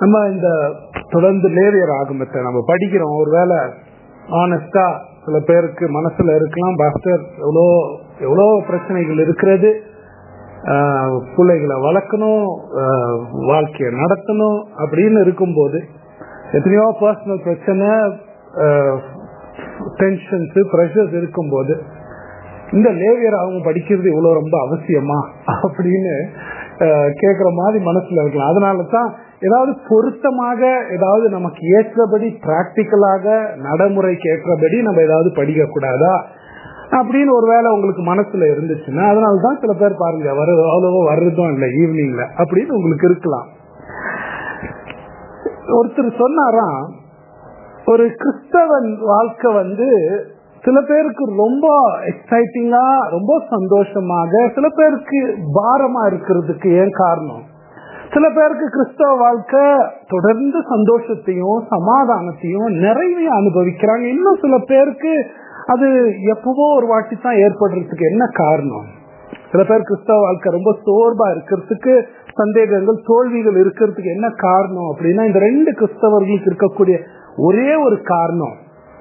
நம்ம இந்த தொடர்ந்து லேவியர் ஆகமத்தை நம்ம படிக்கிறோம் ஒருவேளை ஆனஸ்டா சில பேருக்கு மனசுல இருக்கலாம் பாஸ்டர் எவ்வளோ எவ்வளோ பிரச்சனைகள் இருக்கிறது ஆஹ் பிள்ளைகளை வளர்க்கணும் ஆஹ் வாழ்க்கையை நடத்தணும் அப்படின்னு இருக்கும்போது எத்தனையோ பர்சனல் பிரச்சனை டென்ஷன்ஸ் ப்ரெஷர்ஸ் இருக்கும்போது இந்த லேவியர் அவங்க படிக்கிறது இவ்வளவு ரொம்ப அவசியமா அப்படின்னு ஆஹ் கேக்குற மாதிரி மனசுல இருக்கலாம் அதனால தான் ஏதாவது பொருத்தமாக ஏதாவது நமக்கு ஏற்றபடி பிராக்டிக்கலாக நடைமுறைக்கு ஏற்றபடி நம்ம ஏதாவது படிக்க கூடாதா அப்படின்னு ஒரு வேளை உங்களுக்கு மனசுல இருந்துச்சுன்னா அதனால தான் சில பேர் பாருங்க வர அவ்வளவோ வர்றதும் இல்லை ஈவினிங்ல அப்படின்னு உங்களுக்கு இருக்கலாம் ஒருத்தர் சொன்னாராம் ஒரு கிறிஸ்தவன் வாழ்க்கை வந்து சில பேருக்கு ரொம்ப எக்ஸைட்டிங்கா ரொம்ப சந்தோஷமாக சில பேருக்கு பாரமா இருக்கிறதுக்கு ஏன் காரணம் சில பேருக்கு கிறிஸ்தவ வாழ்க்கை தொடர்ந்து சந்தோஷத்தையும் சமாதானத்தையும் நிறைவையும் அனுபவிக்கிறாங்க இன்னும் சில பேருக்கு அது எப்பவோ ஒரு வாட்டி தான் ஏற்படுறதுக்கு என்ன காரணம் சில பேர் கிறிஸ்தவ வாழ்க்கை ரொம்ப சோர்வா இருக்கிறதுக்கு சந்தேகங்கள் தோல்விகள் இருக்கிறதுக்கு என்ன காரணம் அப்படின்னா இந்த ரெண்டு கிறிஸ்தவர்களுக்கு இருக்கக்கூடிய ஒரே ஒரு காரணம்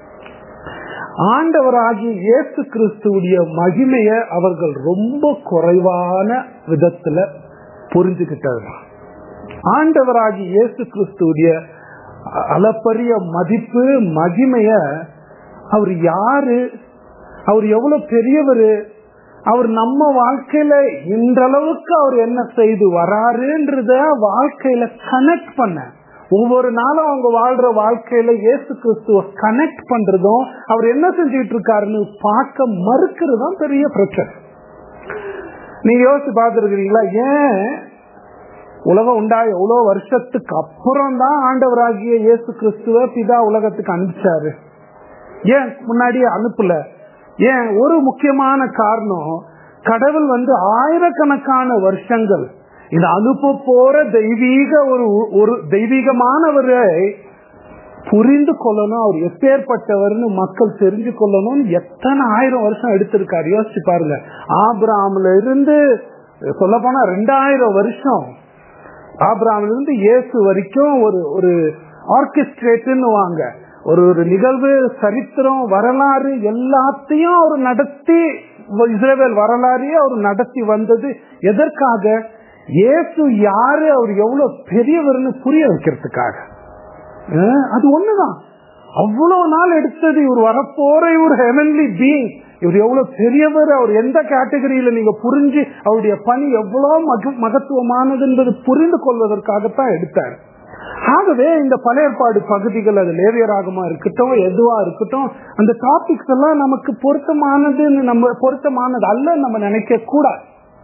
ஆண்டவராகிய இயேசு கிறிஸ்துவுடைய மகிமைய அவர்கள் ரொம்ப குறைவான விதத்துல புரிஞ்சுக்கிட்டது ஆண்டவராகிய இயேசு கிறிஸ்துவுடைய அளப்பரிய மதிப்பு மகிமைய அவர் யாரு அவர் எவ்வளவு பெரியவர் அவர் நம்ம வாழ்க்கையில இன்றளவுக்கு அவர் என்ன செய்து வராருன்றத வாழ்க்கையில கனெக்ட் பண்ண ஒவ்வொரு நாளும் அவங்க வாழ்ற வாழ்க்கையில இயேசு கிறிஸ்துவ கனெக்ட் பண்றதும் அவர் என்ன செஞ்சுட்டு இருக்காருன்னு பார்க்க மறுக்கிறதும் பெரிய பிரச்சனை நீங்க யோசிச்சு பார்த்துருக்கிறீங்களா ஏன் உலகம் உண்டா எவ்வளவு வருஷத்துக்கு அப்புறம் தான் ஆண்டவராகிய இயேசு கிறிஸ்துவ பிதா உலகத்துக்கு அனுப்பிச்சாரு ஏன் முன்னாடியே அனுப்பல ஏன் ஒரு முக்கியமான காரணம் கடவுள் வந்து ஆயிரக்கணக்கான வருஷங்கள் இந்த அனுப்ப போற தெய்வீக ஒரு ஒரு தெய்வீகமானவரை புரிந்து கொள்ளணும் அவர் எப்பேற்பட்டவர்னு மக்கள் தெரிஞ்சு கொள்ளணும் எத்தனை ஆயிரம் வருஷம் எடுத்திருக்காரு யோசிச்சு பாருங்க ஆபிராம்ல இருந்து சொல்ல போனா ரெண்டாயிரம் வருஷம் ஆபிராம்ல இருந்து இயேசு வரைக்கும் ஒரு ஒரு ஆர்கெஸ்ட்ரேட்டுன்னு வாங்க ஒரு ஒரு நிகழ்வு சரித்திரம் வரலாறு எல்லாத்தையும் அவர் நடத்தி இஸ்ரேல் வரலாறையே அவர் நடத்தி வந்தது எதற்காக இயேசு யாரு அவர் எவ்வளவு பெரியவர்னு புரிய வைக்கிறதுக்காக அது ஒண்ணுதான் அவ்வளவு நாள் எடுத்தது இவர் வரப்போற இவர் ஹெவன்லி பீங் இவர் எவ்வளவு பெரியவர் அவர் எந்த கேட்டகரியில நீங்க புரிஞ்சு அவருடைய பணி எவ்வளவு மகத்துவமானது என்பது புரிந்து கொள்வதற்காகத்தான் எடுத்தார் ஆகவே இந்த பழையற்பாடு பகுதிகள் அது லேவியராகமா இருக்கட்டும் எதுவா இருக்கட்டும் அந்த டாபிக்ஸ் எல்லாம் நமக்கு பொருத்தமானதுன்னு நம்ம பொருத்தமானது அல்ல நம்ம நினைக்க கூடாது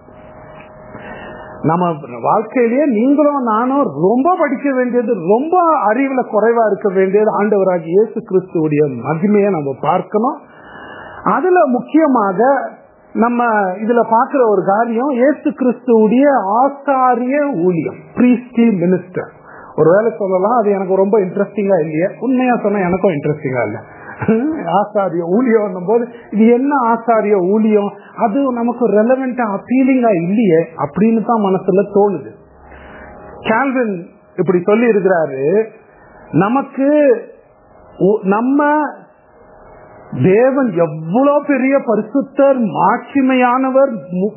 நம்ம வாழ்க்கையிலேயே நீங்களும் நானும் ரொம்ப படிக்க வேண்டியது ரொம்ப அறிவுல குறைவா இருக்க வேண்டியது ஆண்டவராகி இயேசு கிறிஸ்துடைய மகிமையை நம்ம பார்க்கணும் அதுல முக்கியமாக நம்ம இதுல பாக்குற ஒரு காரியம் இயேசு கிறிஸ்துடைய ஆசாரிய ஊழியம் பிரீஸ்டி மினிஸ்டர் ஒருவேளை சொல்லலாம் அது எனக்கு ரொம்ப இன்ட்ரெஸ்டிங்கா இல்லையே உண்மையா சொன்னா எனக்கும் இன்ட்ரெஸ்டிங்கா இல்ல ஆசாரிய ஊழியம் போது இது என்ன ஆசாரிய ஊழியம் அது நமக்கு ரெலவெண்டா அப்பீலிங்கா இல்லையே அப்படின்னு தான் மனசுல தோணுது கேல்வின் இப்படி சொல்லி இருக்கிறாரு நமக்கு நம்ம தேவன் எவ்வளவு பெரிய பரிசுத்தர் மாட்சிமையானவர்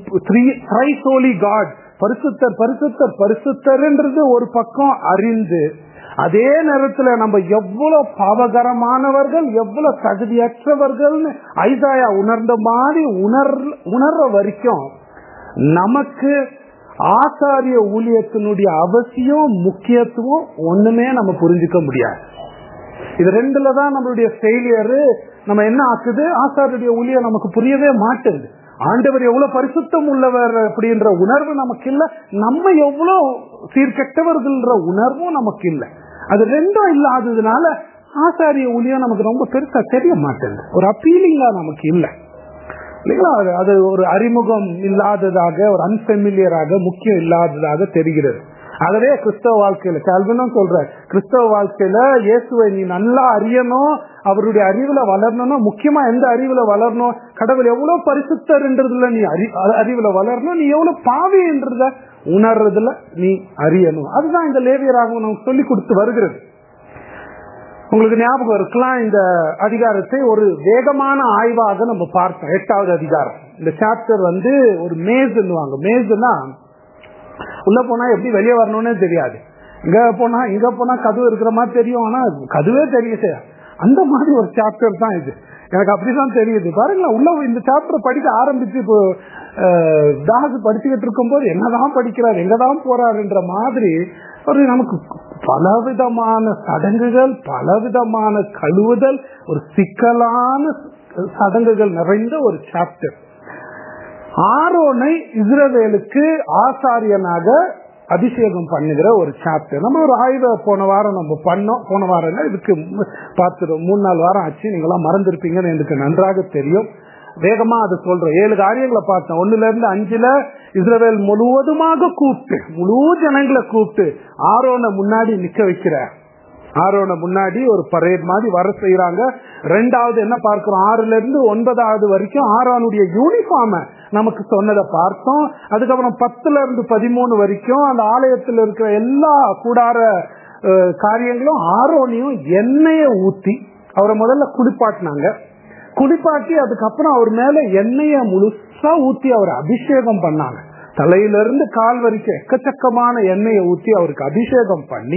காட் பரிசுத்தர் பரிசுத்தர் பரிசுத்தர்ன்றது ஒரு பக்கம் அறிந்து அதே நேரத்துல நம்ம எவ்வளவு பாவகரமானவர்கள் எவ்வளவு தகுதியற்றவர்கள் ஐசாயா உணர்ந்த மாதிரி உணர் உணர்ற வரைக்கும் நமக்கு ஆசாரிய ஊழியத்தினுடைய அவசியம் முக்கியத்துவம் ஒண்ணுமே நம்ம புரிஞ்சுக்க முடியாது இது ரெண்டுல தான் நம்மளுடைய ஃபெயிலியர் நம்ம என்ன ஆக்குது ஆசாரிய ஊழியம் நமக்கு புரியவே மாட்டேங்குது ஆண்டவர் எவ்வளவு பரிசுத்தம் உள்ளவர் அப்படின்ற உணர்வு நமக்கு இல்ல நம்ம எவ்வளவு சீர்கெட்டவர்கள்ன்ற உணர்வும் நமக்கு இல்ல அது ரெண்டும் இல்லாததுனால ஆசாரிய ஊழியம் நமக்கு ரொம்ப பெருசா தெரிய மாட்டேங்குது ஒரு அப்பீலிங்கா நமக்கு இல்ல இல்லைங்களா அது ஒரு அறிமுகம் இல்லாததாக ஒரு அன்பெமிலியராக முக்கியம் இல்லாததாக தெரிகிறது ஆகவே கிறிஸ்தவ வாழ்க்கையில கல்வினும் சொல்ற கிறிஸ்தவ வாழ்க்கையில இயேசுவை நீ நல்லா அறியணும் அவருடைய அறிவுல வளரணும் முக்கியமா எந்த அறிவுல வளரணும் கடவுள் எவ்வளவு பரிசுத்தர்ன்றதுல நீ அறி அறிவுல வளரணும் நீ எவ்வளவு பாவின்றத உணர்றதுல நீ அறியணும் அதுதான் இந்த லேவியராகவும் நமக்கு சொல்லி கொடுத்து வருகிறது உங்களுக்கு ஞாபகம் இருக்கலாம் இந்த அதிகாரத்தை ஒரு வேகமான ஆய்வாக நம்ம பார்த்தோம் எட்டாவது அதிகாரம் இந்த சாப்டர் வந்து ஒரு மேஸ்ன்னுவாங்க மேஸ்னா உள்ள போனா எப்படி வெளியே வரணும்னே தெரியாது இங்க போனா இங்க போனா கதவு இருக்கிற மாதிரி தெரியும் ஆனா கதுவே தெரியுது அந்த மாதிரி ஒரு சாப்டர் தான் இது எனக்கு அப்படிதான் தெரியுது பாருங்களேன் உள்ள இந்த சாப்டர் படிக்க ஆரம்பிச்சு இப்போ தாசு படிச்சுக்கிட்டு இருக்கும் போது என்னதான் படிக்கிறார் எங்கதான் போறாருன்ற மாதிரி ஒரு நமக்கு பலவிதமான சடங்குகள் பலவிதமான கழுவுதல் ஒரு சிக்கலான சடங்குகள் நிறைந்த ஒரு சாப்டர் ஆரோனை இஸ்ரவேலுக்கு ஆசாரியனாக அபிஷேகம் பண்ணுகிற ஒரு சாப்டர் நம்ம ஒரு ஆய்வை போன வாரம் நம்ம பண்ணோம் போன வாரம் இதுக்கு பார்த்துடும் மூணு நாலு வாரம் ஆச்சு நீங்களாம் மறந்துருப்பீங்கன்னு எனக்கு நன்றாக தெரியும் வேகமா அதை சொல்றோம் ஏழு காரியங்களை பார்த்தோம் ஒண்ணுல இருந்து அஞ்சுல இஸ்ரவேல் முழுவதுமாக கூப்பிட்டு முழு ஜனங்களை கூப்பிட்டு ஆரோனை முன்னாடி நிக்க வைக்கிற ஆரோனை முன்னாடி ஒரு பரேட் மாதிரி வர செய்யறாங்க ரெண்டாவது என்ன பார்க்கிறோம் ஆறுல இருந்து ஒன்பதாவது வரைக்கும் ஆரோனுடைய யூனிஃபார்ம நமக்கு சொன்னதை பார்த்தோம் அதுக்கப்புறம் பத்துல இருந்து பதிமூணு வரைக்கும் அந்த ஆலயத்தில் இருக்கிற எல்லா கூடார காரியங்களும் ஆரோனையும் எண்ணெயை ஊத்தி அவரை முதல்ல குளிப்பாட்டினாங்க குளிப்பாட்டி அதுக்கப்புறம் அவர் மேல எண்ணெய முழுசா ஊத்தி அவர் அபிஷேகம் பண்ணாங்க தலையிலிருந்து கால் வரைக்கும் எக்கச்சக்கமான எண்ணெயை ஊத்தி அவருக்கு அபிஷேகம் பண்ணி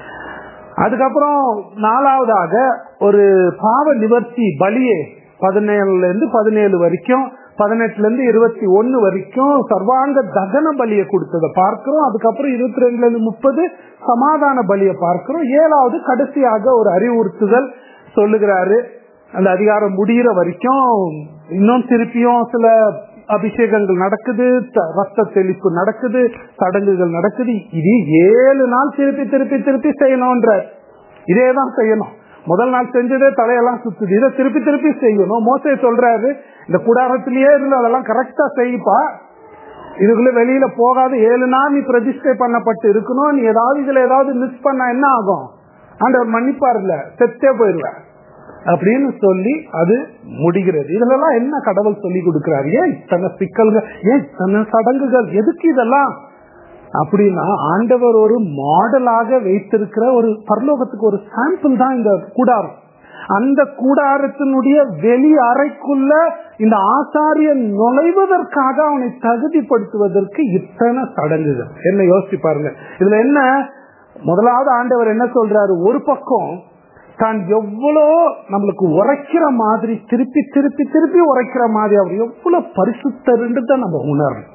அதுக்கப்புறம் நாலாவதாக ஒரு பாவ நிவர்த்தி பலியே பதினேழுல இருந்து பதினேழு வரைக்கும் பதினெட்டுல இருந்து இருபத்தி ஒன்னு வரைக்கும் சர்வாங்க தகன பலியை கொடுத்ததை பார்க்கிறோம் அதுக்கப்புறம் இருபத்தி ரெண்டுல இருந்து முப்பது சமாதான பலியை பார்க்கிறோம் ஏழாவது கடைசியாக ஒரு அறிவுறுத்துதல் சொல்லுகிறாரு அந்த அதிகாரம் முடிகிற வரைக்கும் இன்னும் திருப்பியும் சில அபிஷேகங்கள் நடக்குது ரத்த தெளிப்பு நடக்குது சடங்குகள் நடக்குது இது ஏழு நாள் திருப்பி திருப்பி திருப்பி செய்யணும்ன்ற இதே தான் செய்யணும் முதல் நாள் செஞ்சதே தலையெல்லாம் சுத்துது இதை திருப்பி திருப்பி செய்யணும் மோசை சொல்றாரு இந்த கூடாரத்திலேயே இருந்து அதெல்லாம் கரெக்டா செய்ப்பா இதுக்குள்ள வெளியில போகாத ஏழு நாள் நீ பிரதிஷ்டை பண்ணப்பட்டு இருக்கணும் நீ ஏதாவது இதுல ஏதாவது மிஸ் பண்ண என்ன ஆகும் ஆண்டவர் மன்னிப்பார் இல்ல செத்தே போயிருவேன் அப்படின்னு சொல்லி அது முடிகிறது இதுலலாம் என்ன கடவுள் சொல்லி கொடுக்கிறார் ஏன் இத்தனை சிக்கல்கள் ஏன் இத்தனை சடங்குகள் எதுக்கு இதெல்லாம் அப்படின்னா ஆண்டவர் ஒரு மாடலாக வைத்திருக்கிற ஒரு பரலோகத்துக்கு ஒரு சாம்பிள் தான் இந்த கூடாரம் அந்த கூடாரத்தினுடைய வெளி அறைக்குள்ள இந்த ஆசாரியன் நுழைவதற்காக அவனை தகுதிப்படுத்துவதற்கு இத்தனை சடங்குகள் என்ன யோசிச்சு பாருங்க இதுல என்ன முதலாவது ஆண்டவர் என்ன சொல்றாரு ஒரு பக்கம் தான் எவ்வளோ நம்மளுக்கு உரைக்கிற மாதிரி திருப்பி திருப்பி திருப்பி உரைக்கிற மாதிரி அவர் எவ்வளவு பரிசுத்தருன்றத நம்ம உணரணும்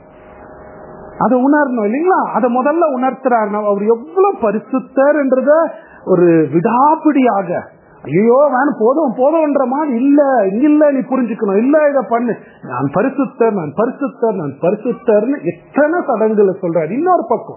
அதை உணரணும் இல்லைங்களா அதை முதல்ல உணர்த்துறாரு அவர் எவ்வளவு பரிசுத்தர் என்றத ஒரு விடாபிடியாக ஐயோ வேணும் போதும் போதும்ன்ற மாதிரி இல்ல இல்ல நீ புரிஞ்சுக்கணும் இல்ல இத பண்ணு நான் பரிசுத்தர் நான் பரிசுத்தர் நான் பரிசுத்தர்னு எத்தனை சடங்குகளை சொல்றாரு இன்னொரு பக்கம்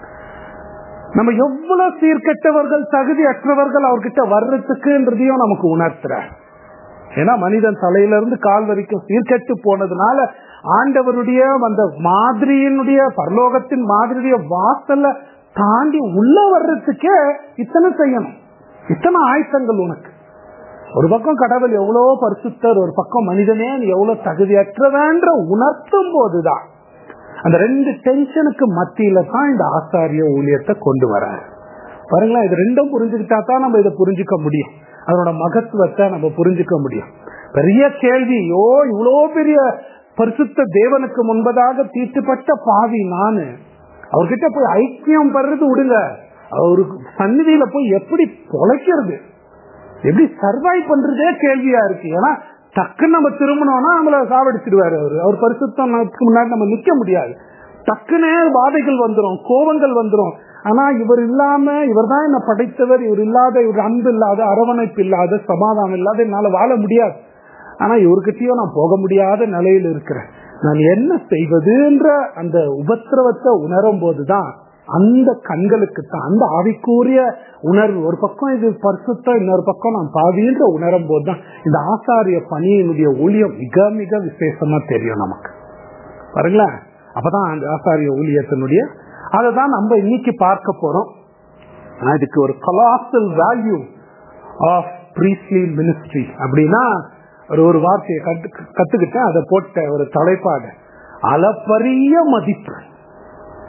நம்ம எவ்வளவு சீர்கெட்டவர்கள் தகுதி அற்றவர்கள் அவர்கிட்ட வர்றதுக்குன்றதையும் நமக்கு உணர்த்துறார் ஏன்னா மனிதன் தலையிலிருந்து கால் வரைக்கும் சீர்கெட்டு போனதுனால ஆண்டவருடைய அந்த மாதிரியினுடைய பரலோகத்தின் மாதிரியுடைய வாசல்ல தாண்டி உள்ள வர்றதுக்கே இத்தனை செய்யணும் இத்தனை ஆயத்தங்கள் உனக்கு ஒரு பக்கம் கடவுள் எவ்வளவு பரிசுத்தர் ஒரு பக்கம் மனிதனே நீ எவ்வளவு தகுதியற்றவன்ற உணர்த்தும் போதுதான் அந்த ரெண்டு டென்ஷனுக்கு மத்தியில தான் இந்த ஆசாரிய ஊழியத்தை கொண்டு வராரு பாருங்களேன் இது ரெண்டும் புரிஞ்சுக்கிட்டா தான் நம்ம இதை புரிஞ்சுக்க முடியும் அதனோட மகத்துவத்தை நம்ம புரிஞ்சுக்க முடியும் பெரிய கேள்வி ஓ இவ்வளோ பெரிய பரிசுத்த தேவனுக்கு முன்பதாக தீட்டுப்பட்ட பாவி நானு அவர்கிட்ட போய் ஐக்கியம் படுறது விடுங்க அவருக்கு சந்நிதியில போய் எப்படி பொழைக்கிறது எப்படி சர்வை பண்றதே கேள்வியா இருக்கு ஏன்னா டக்குன்னு நம்ம திரும்பணும்னா நம்மள சாவடிச்சிடுவாரு அவரு அவர் பரிசுத்தம் முன்னாடி நம்ம நிக்க முடியாது டக்குனே வாதைகள் வந்துடும் கோபங்கள் வந்துடும் ஆனா இவர் இல்லாம இவர் தான் என்ன படைத்தவர் இவர் இல்லாத இவர் அன்பு இல்லாத அரவணைப்பு இல்லாத சமாதானம் இல்லாத என்னால வாழ முடியாது ஆனா இவர்கிட்டயும் நான் போக முடியாத நிலையில் இருக்கிறேன் நான் என்ன செய்வதுன்ற அந்த உபத்திரவத்தை உணரும் போதுதான் அந்த கண்களுக்கு தான் அந்த ஆவிக்கூறிய உணர்வு ஒரு பக்கம் இது பரிசுத்தம் இன்னொரு பக்கம் நான் பாவின்ற உணரும் போதுதான் இந்த ஆசாரிய பணியினுடைய ஊழியம் மிக மிக விசேஷமா தெரியும் நமக்கு பாருங்களேன் அப்பதான் அந்த ஆசாரிய ஊழியத்தினுடைய அதை தான் நம்ம இன்னைக்கு பார்க்க போறோம் இதுக்கு ஒரு colossal value of priestly ministry அப்படின்னா ஒரு ஒரு வார்த்தையை கத்து கத்துக்கிட்டேன் அதை போட்ட ஒரு தலைப்பாடு அளப்பரிய மதிப்பு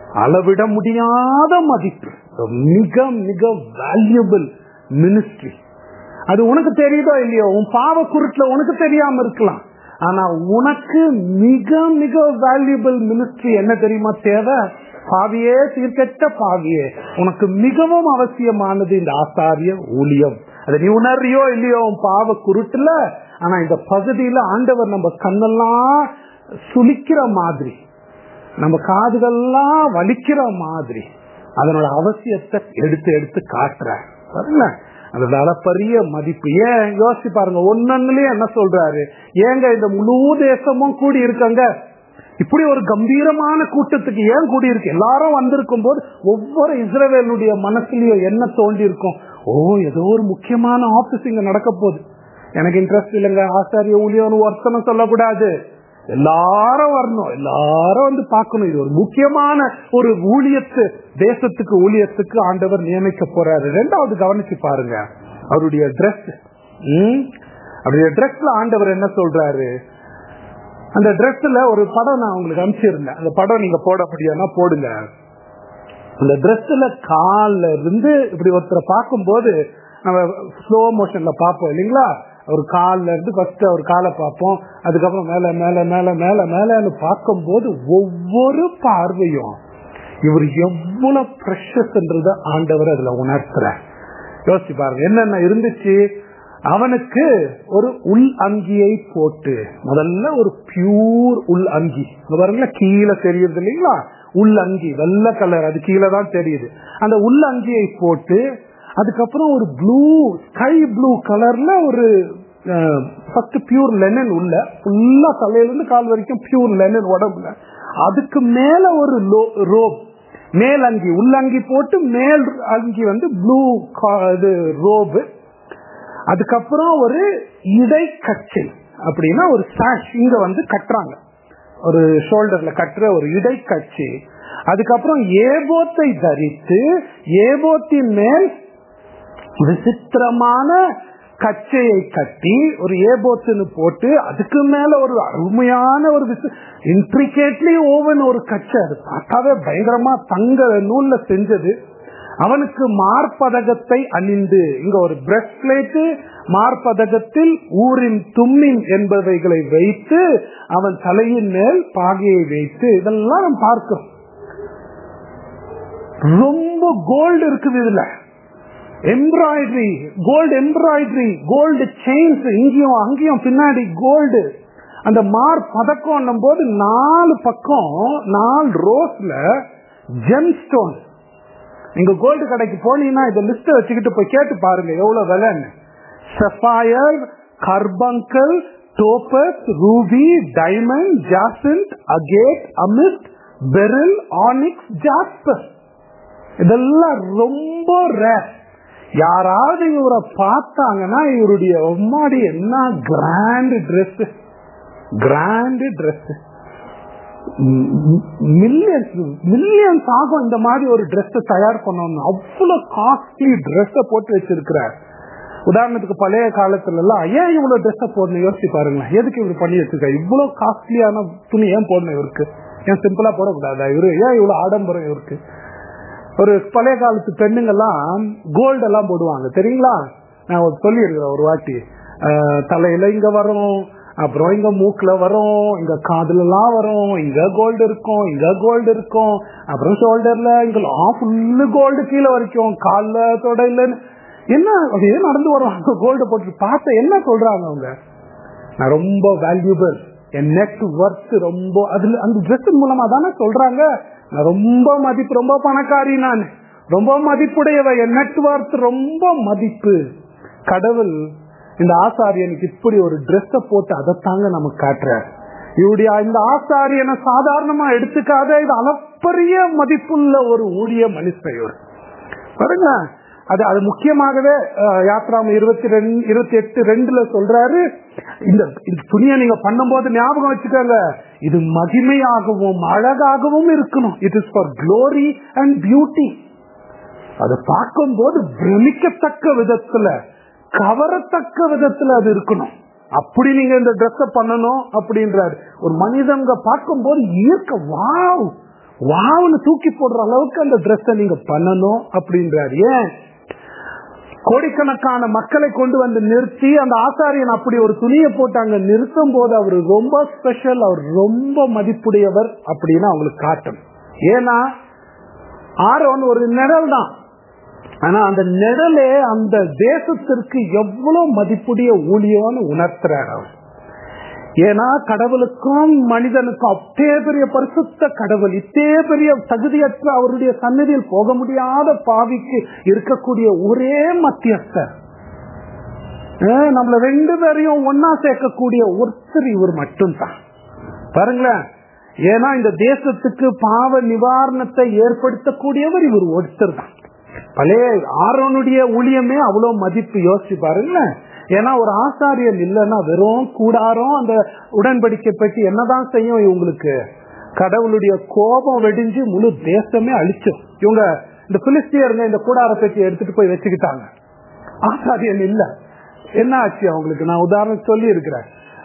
அளவிட முடியாத மதிப்பு மிக மிக வேல்யூபிள் மினிஸ்ட்ரி அது உனக்கு தெரியுதோ இல்லையோ உன் பாவ குருட்டுல உனக்கு தெரியாம இருக்கலாம் ஆனா உனக்கு மிக மிக வேல்யூபிள் மினிஸ்ட்ரி என்ன தெரியுமா தேவை பாவியே சீர்கெட்ட பாவியே உனக்கு மிகவும் அவசியமானது இந்த ஆசாரிய ஊழியம் அதை நீ உணர்றியோ இல்லையோ உன் பாவ குருட்டுல ஆனா இந்த பகுதியில ஆண்டவர் நம்ம கண்ணெல்லாம் சுளிக்கிற மாதிரி நம்ம காதுகள்லாம் வலிக்கிற மாதிரி அதனோட அவசியத்தை எடுத்து எடுத்து காட்டுற பாருங்க அந்த அளப்பரிய மதிப்பு ஏன் யோசிச்சு பாருங்க ஒன்னொன்னுலயே என்ன சொல்றாரு ஏங்க இந்த முழு தேசமும் கூடி இருக்கங்க இப்படி ஒரு கம்பீரமான கூட்டத்துக்கு ஏன் கூடி இருக்கு எல்லாரும் வந்திருக்கும் போது ஒவ்வொரு இஸ்ரவேலுடைய மனசுலயும் என்ன தோண்டி இருக்கும் ஓ ஏதோ ஒரு முக்கியமான ஆபீஸ் இங்க நடக்க போகுது எனக்கு இன்ட்ரெஸ்ட் இல்லைங்க ஆசாரிய ஊழியம் ஒருத்தனை சொல்லக்கூடாது எல்லாரும் வரணும் எல்லாரும் வந்து பார்க்கணும் இது ஒரு முக்கியமான ஒரு ஊழியத்து தேசத்துக்கு ஊழியத்துக்கு ஆண்டவர் நியமிக்க போறாரு ரெண்டாவது கவனிச்சு பாருங்க அவருடைய ட்ரெஸ் அவருடைய ட்ரெஸ்ல ஆண்டவர் என்ன சொல்றாரு அந்த ட்ரெஸ்ல ஒரு படம் நான் உங்களுக்கு அனுப்பிச்சிருந்தேன் அந்த படம் நீங்க போட முடியும்னா போடுங்க அந்த ட்ரெஸ்ல கால்ல இருந்து இப்படி ஒருத்தரை பார்க்கும்போது நம்ம ஸ்லோ மோஷன்ல பார்ப்போம் இல்லைங்களா ஒரு கால்ல இருந்து ஃபர்ஸ்ட் ஒரு காலை பார்ப்போம் அதுக்கப்புறம் மேல மேல மேல மேல மேலன்னு பார்க்கும்போது ஒவ்வொரு பார்வையும் இவர் எவ்வளவு ப்ரெஷஸ்ன்றத ஆண்டவர் அதுல உணர்த்துற யோசிச்சு பாருங்க என்னென்ன இருந்துச்சு அவனுக்கு ஒரு உள் அங்கியை போட்டு முதல்ல ஒரு பியூர் உள் அங்கி பாருங்களா கீழே தெரியுது இல்லைங்களா உள் அங்கி வெள்ளை கலர் அது கீழே தான் தெரியுது அந்த உள் அங்கியை போட்டு அதுக்கப்புறம் ஒரு ப்ளூ ஸ்கை ப்ளூ கலர்ல ஒரு ஃபர்ஸ்ட் பியூர் லெனன் உள்ள ஃபுல்லா தலையிலிருந்து கால் வரைக்கும் பியூர் லெனன் உடம்புல அதுக்கு மேல ஒரு ரோப் மேல் அங்கி உள்ளங்கி போட்டு மேல் அங்கி வந்து ப்ளூ இது ரோபு அதுக்கப்புறம் ஒரு இடை கச்சை அப்படின்னா ஒரு சாஷ் இங்க வந்து கட்டுறாங்க ஒரு ஷோல்டர்ல கட்டுற ஒரு இடை கட்சி அதுக்கப்புறம் ஏபோத்தை தரித்து ஏபோத்தின் மேல் விசித்திரமான கச்சையை கட்டி ஒரு ஏபோத்துன்னு போட்டு அதுக்கு மேல ஒரு அருமையான ஒரு இன்ட்ரிகேட்லி ஓவன் ஒரு கச்சை அது பார்த்தாவே பயங்கரமா தங்க நூல்ல செஞ்சது அவனுக்கு மார்பதகத்தை அணிந்து இங்க ஒரு பிரஸ்ட் பிளேட்டு மார்பதகத்தில் ஊரின் தும்மின் என்பவைகளை வைத்து அவன் தலையின் மேல் பாகையை வைத்து இதெல்லாம் நம்ம பார்க்கிறோம் ரொம்ப கோல்டு இருக்குது இதுல embroidery gold embroidery gold chains இங்கேயும் அங்கேயும் பின்னாடி கோல்டு அந்த மார் பதக்கம் போது நாலு பக்கம் நாலு ரோஸ்ல ஜெம் ஸ்டோன் நீங்க கோல்டு கடைக்கு போனீங்கன்னா இந்த லிஸ்ட் வச்சுக்கிட்டு போய் கேட்டு பாருங்க எவ்வளவு விலைன்னு sapphire carbuncle topaz ruby diamond jacinth agate amethyst beryl onyx jasper இதெல்லாம் ரொம்ப ரேர் யாராவது இவரை பார்த்தாங்கன்னா இவருடைய உம்மாடி என்ன grand dress grand dress millions millions ஆகும் இந்த மாதிரி ஒரு ட்ரெஸ் தயார் பண்ணணும் அவ்வளவு காஸ்ட்லி ட்ரெஸ் போட்டு வச்சிருக்கிறார் உதாரணத்துக்கு பழைய காலத்துல எல்லாம் ஏன் இவ்வளவு ட்ரெஸ் போடணும் யோசிச்சு பாருங்களேன் எதுக்கு இவரு பண்ணி வச்சிருக்க இவ்வளவு காஸ்ட்லியான துணி ஏன் போடணும் இவருக்கு ஏன் சிம்பிளா போடக்கூடாதா இவரு ஏன் இவ்வளவு ஆடம்பரம் இவருக்கு ஒரு பழைய காலத்து பெண்ணுங்கெல்லாம் கோல்டு எல்லாம் போடுவாங்க தெரியுங்களா நான் சொல்லியிருக்கிறேன் ஒரு வாட்டி தலையில இங்க வரும் அப்புறம் இங்க மூக்குல வரும் இங்க காதுல எல்லாம் வரும் இங்க கோல்டு இருக்கும் இங்க கோல்டு இருக்கும் அப்புறம் ஷோல்டர்ல இங்கெல்லாம் ஃபுல்லு கோல்டு கீழே வரைக்கும் கால்ல தொடையில என்ன அப்படியே நடந்து வருவாங்க கோல்டு போட்டு பார்த்த என்ன சொல்றாங்க அவங்க நான் ரொம்ப வேல்யூபிள் என் நெட் ஒர்த் ரொம்ப அதுல அந்த ட்ரெஸ் மூலமா தானே சொல்றாங்க நான் ரொம்ப மதிப்பு ரொம்ப பணக்காரி நான் ரொம்ப மதிப்புடையவ என் நெட்ஒர்க் ரொம்ப மதிப்பு கடவுள் இந்த ஆசாரியனுக்கு இப்படி ஒரு ட்ரெஸ்ஸ போட்டு அதைத்தாங்க நமக்கு காட்டுற இவருடைய இந்த ஆசாரியனை சாதாரணமா எடுத்துக்காத இது அளப்பரிய மதிப்புள்ள ஒரு ஊழிய மனுஷன் இவர் பாருங்க அது அது முக்கியமாகவே யாத்ராம இருபத்தி ரெண்டு இருபத்தி எட்டு ரெண்டுல சொல்றாரு இந்த துணியை நீங்க பண்ணும்போது ஞாபகம் வச்சுக்கோங்க இது மகிமையாகவும் அழகாகவும் இருக்கணும் it is for glory and beauty அதை பார்க்கும்போது பிரமிக்கத்தக்க விதத்துல கவரத்தக்க விதத்துல அது இருக்கணும் அப்படி நீங்க இந்த ட்ரெஸ் பண்ணணும் அப்படின்றாரு ஒரு மனிதங்க பார்க்கும்போது ஈர்க்க வாவ் வாவுன்னு தூக்கி போடுற அளவுக்கு அந்த ட்ரெஸ்ஸை நீங்க பண்ணணும் அப்படின்றாரு ஏன் கோடிக்கணக்கான மக்களை கொண்டு வந்து நிறுத்தி அந்த ஆசாரியன் அப்படி ஒரு துணியை போட்டு அங்க நிறுத்தும் போது அவர் ரொம்ப ஸ்பெஷல் அவர் ரொம்ப மதிப்புடையவர் அப்படின்னு அவங்களுக்கு காட்டணும் ஏன்னா ஆரோன் ஒரு நிழல் தான் ஆனா அந்த நிழலே அந்த தேசத்திற்கு எவ்வளவு மதிப்புடைய ஊழியம்னு உணர்த்துறாரு அவர் ஏன்னா கடவுளுக்கும் மனிதனுக்கும் அத்தே பெரிய பரிசுத்த கடவுள் இத்தே பெரிய தகுதியற்ற அவருடைய சன்னதியில் போக முடியாத பாவிக்கு இருக்கக்கூடிய ஒரே மத்தியஸ்தர் அஹ் நம்மள ரெண்டு பேரையும் ஒன்னா சேர்க்கக்கூடிய ஒருத்தர் இவர் மட்டும்தான் பாருங்களேன் ஏன்னா இந்த தேசத்துக்கு பாவ நிவாரணத்தை ஏற்படுத்தக்கூடியவர் இவர் ஒருத்தர் தான் பழைய ஆரோனுடைய ஊழியமே அவ்வளவு மதிப்பு யோசிச்சு பாருங்களேன் ஏன்னா ஒரு ஆசாரியன் இல்லைன்னா வெறும் கூடாரம் அந்த உடன்படிக்கை பற்றி என்னதான் செய்யும் இவங்களுக்கு கடவுளுடைய கோபம் வெடிஞ்சு முழு தேசமே அழிச்சோம் இவங்க இந்த பிலிஸ்தியருங்க இந்த கூடார பெட்டி எடுத்துட்டு போய் வச்சுக்கிட்டாங்க ஆசாரியன் இல்ல என்ன ஆச்சு அவங்களுக்கு நான் உதாரணம் சொல்லி இருக்கிறேன்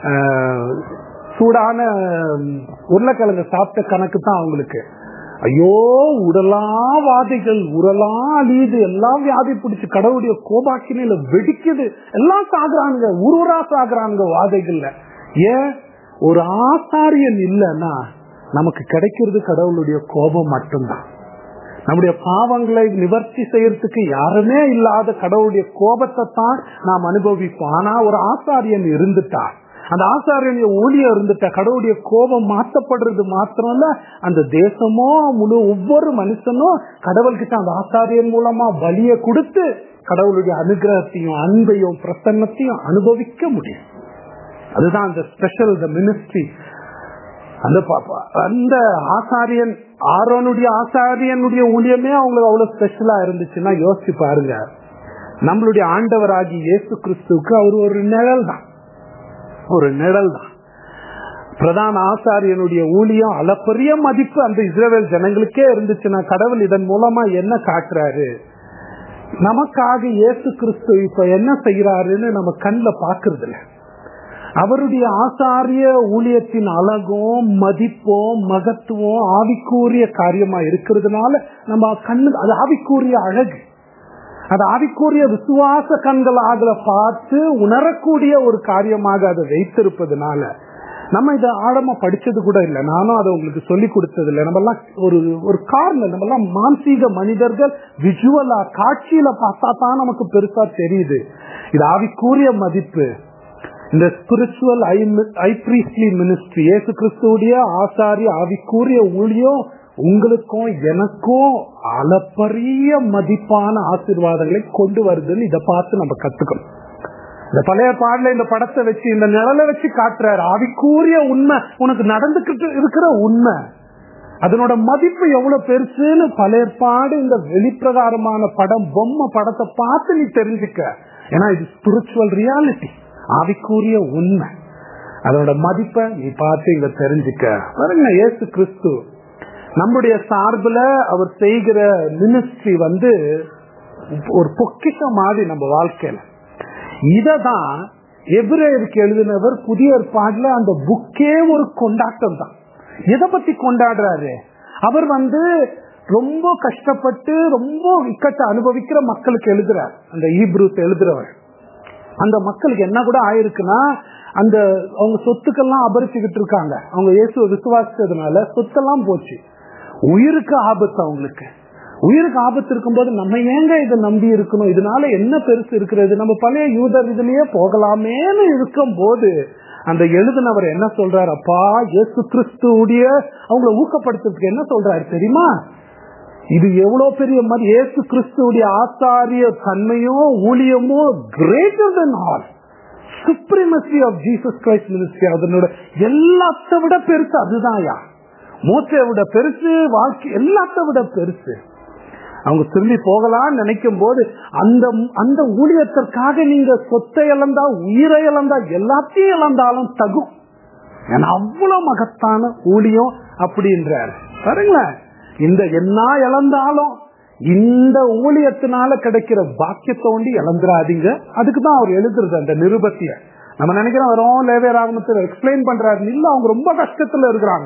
சூடான உருளைக்கிழங்கு சாப்பிட்ட கணக்கு தான் அவங்களுக்கு ஐயோ உடலாம் வாதைகள் உடலாம் அழியுது எல்லாம் வியாதி பிடிச்சு கடவுளுடைய கோபாக்கினில வெடிக்குது எல்லாம் சாகுறானுங்க உருவரா சாகுறானுங்க வாதைகள்ல ஏன் ஒரு ஆசாரியன் இல்லைன்னா நமக்கு கிடைக்கிறது கடவுளுடைய கோபம் மட்டும்தான் நம்முடைய பாவங்களை நிவர்த்தி செய்யறதுக்கு யாருமே இல்லாத கடவுளுடைய கோபத்தை தான் நாம் அனுபவிப்போம் ஆனா ஒரு ஆசாரியன் இருந்துட்டா அந்த ஆசாரியனுடைய ஊழியம் இருந்துட்ட கடவுளுடைய கோபம் மாற்றப்படுறது மாத்திரம் இல்ல அந்த தேசமோ முழு ஒவ்வொரு மனுஷனும் கடவுள்கிட்ட அந்த ஆசாரியன் மூலமா பலிய கொடுத்து கடவுளுடைய அனுகிரகத்தையும் அன்பையும் பிரசன்னத்தையும் அனுபவிக்க முடியும் அதுதான் அந்த ஸ்பெஷல் த மினிஸ்ட்ரி அந்த அந்த ஆசாரியன் ஆரோனுடைய ஆசாரியனுடைய ஊழியமே அவங்களுக்கு அவ்வளவு ஸ்பெஷலா இருந்துச்சுன்னா யோசிச்சு பாருங்க நம்மளுடைய ஆண்டவராகி இயேசு கிறிஸ்துவுக்கு அவர் ஒரு நிழல் தான் ஒரு நிழல் தான் பிரதான ஆசாரியனுடைய ஊழியம் அளப்பரிய மதிப்பு அந்த இஸ்ரேல் ஜனங்களுக்கே இருந்துச்சுன்னா கடவுள் இதன் மூலமா என்ன காட்டுறாரு நமக்காக இயேசு கிறிஸ்து இப்ப என்ன செய்யறாருன்னு நம்ம கண்ணில் பாக்குறது இல்ல அவருடைய ஆசாரிய ஊழியத்தின் அழகும் மதிப்பும் மகத்துவம் ஆவிக்கூறிய காரியமா இருக்கிறதுனால நம்ம கண்ணு அது ஆவிக்கூறிய அழகு அது ஆவிக்குரிய விசுவாச கண்களாக பார்த்து உணரக்கூடிய ஒரு காரியமாக அதை வைத்திருப்பதுனால நம்ம இதை ஆழமா படிச்சது கூட இல்லை நானும் அதை உங்களுக்கு சொல்லி கொடுத்தது இல்லை நம்ம எல்லாம் ஒரு ஒரு காரணம் நம்ம எல்லாம் மானசீக மனிதர்கள் விஜுவலா காட்சியில பார்த்தா தான் நமக்கு பெருசா தெரியுது இது ஆவிக்கூறிய மதிப்பு இந்த ஸ்பிரிச்சுவல் ஐ பிரீஸ்லி மினிஸ்ட்ரி ஏசு கிறிஸ்துடைய ஆசாரிய ஆவிக்கூறிய ஊழியம் உங்களுக்கும் எனக்கும் அளப்பரிய மதிப்பான ஆசீர்வாதங்களை கொண்டு வருதுன்னு இதை பார்த்து நம்ம கத்துக்கணும் இந்த பழைய பாடல இந்த படத்தை வச்சு இந்த நிழலை வச்சு காட்டுறாரு ஆவிக்கூறிய உண்மை உனக்கு நடந்துகிட்டு இருக்கிற உண்மை அதனோட மதிப்பு எவ்வளவு பெருசுன்னு பழைய பாடு இந்த வெளிப்பிரகாரமான படம் பொம்மை படத்தை பார்த்து நீ தெரிஞ்சுக்க ஏன்னா இது ஸ்பிரிச்சுவல் ரியாலிட்டி ஆவிக்கூறிய உண்மை அதோட மதிப்பை நீ பார்த்து இங்க தெரிஞ்சுக்க பாருங்க ஏசு கிறிஸ்து நம்முடைய சார்பில் அவர் செய்கிற மினிஸ்ட்ரி வந்து ஒரு பொக்கிஷம் மாதிரி நம்ம வாழ்க்கையில இததான் எபிரேயருக்கு எழுதினவர் புதிய ஏற்பாடுல அந்த புக்கே ஒரு கொண்டாட்டம் தான் எதை பத்தி கொண்டாடுறாரு அவர் வந்து ரொம்ப கஷ்டப்பட்டு ரொம்ப இக்கட்ட அனுபவிக்கிற மக்களுக்கு எழுதுறார் அந்த ஈப்ரூஸ் எழுதுறவர் அந்த மக்களுக்கு என்ன கூட ஆயிருக்குன்னா அந்த அவங்க சொத்துக்கெல்லாம் அபரிச்சுக்கிட்டு இருக்காங்க அவங்க இயேசுவை விசுவாசிச்சதுனால சொத்தெல்லாம் போச்சு உயிருக்கு ஆபத்து அவங்களுக்கு உயிருக்கு ஆபத்து இருக்கும்போது நம்ம ஏங்க இதை நம்பி இருக்கணும் இதனால என்ன பெருசு இருக்கிறது நம்ம பழைய யூதர் இதுலயே போகலாமேன்னு இருக்கும் போது அந்த எழுதினவர் என்ன சொல்றாரு அப்பா இயேசு கிறிஸ்துடைய அவங்கள ஊக்கப்படுத்துறதுக்கு என்ன சொல்றாரு தெரியுமா இது எவ்வளவு பெரிய மாதிரி இயேசு கிறிஸ்துடைய ஆசாரிய தன்மையும் ஊழியமும் greater than all supremacy of Jesus Christ ministry அதனோட எல்லாத்த விட பெருசு அதுதான் யா மூச்சை விட பெருசு வாழ்க்கை எல்லாத்த விட பெருசு அவங்க திரும்பி போகலாம்னு நினைக்கும் போது அந்த அந்த ஊழியத்திற்காக நீங்க சொத்தை இழந்தா உயிரை இழந்தா எல்லாத்தையும் இழந்தாலும் தகும் ஏன்னா அவ்வளவு மகத்தான ஊழியம் அப்படின்றார் பாருங்களேன் இந்த என்ன இழந்தாலும் இந்த ஊழியத்தினால கிடைக்கிற பாக்கியத்தை ஒண்டி இழந்துடாதீங்க அதுக்கு தான் அவர் எழுதுறது அந்த நிருபத்திய நம்ம நினைக்கிறோம் வரும் லேவேர் ஆகமத்தில் எக்ஸ்பிளைன் பண்றாரு இல்ல அவங்க ரொம்ப கஷ்டத்துல இருக்கிறாங்க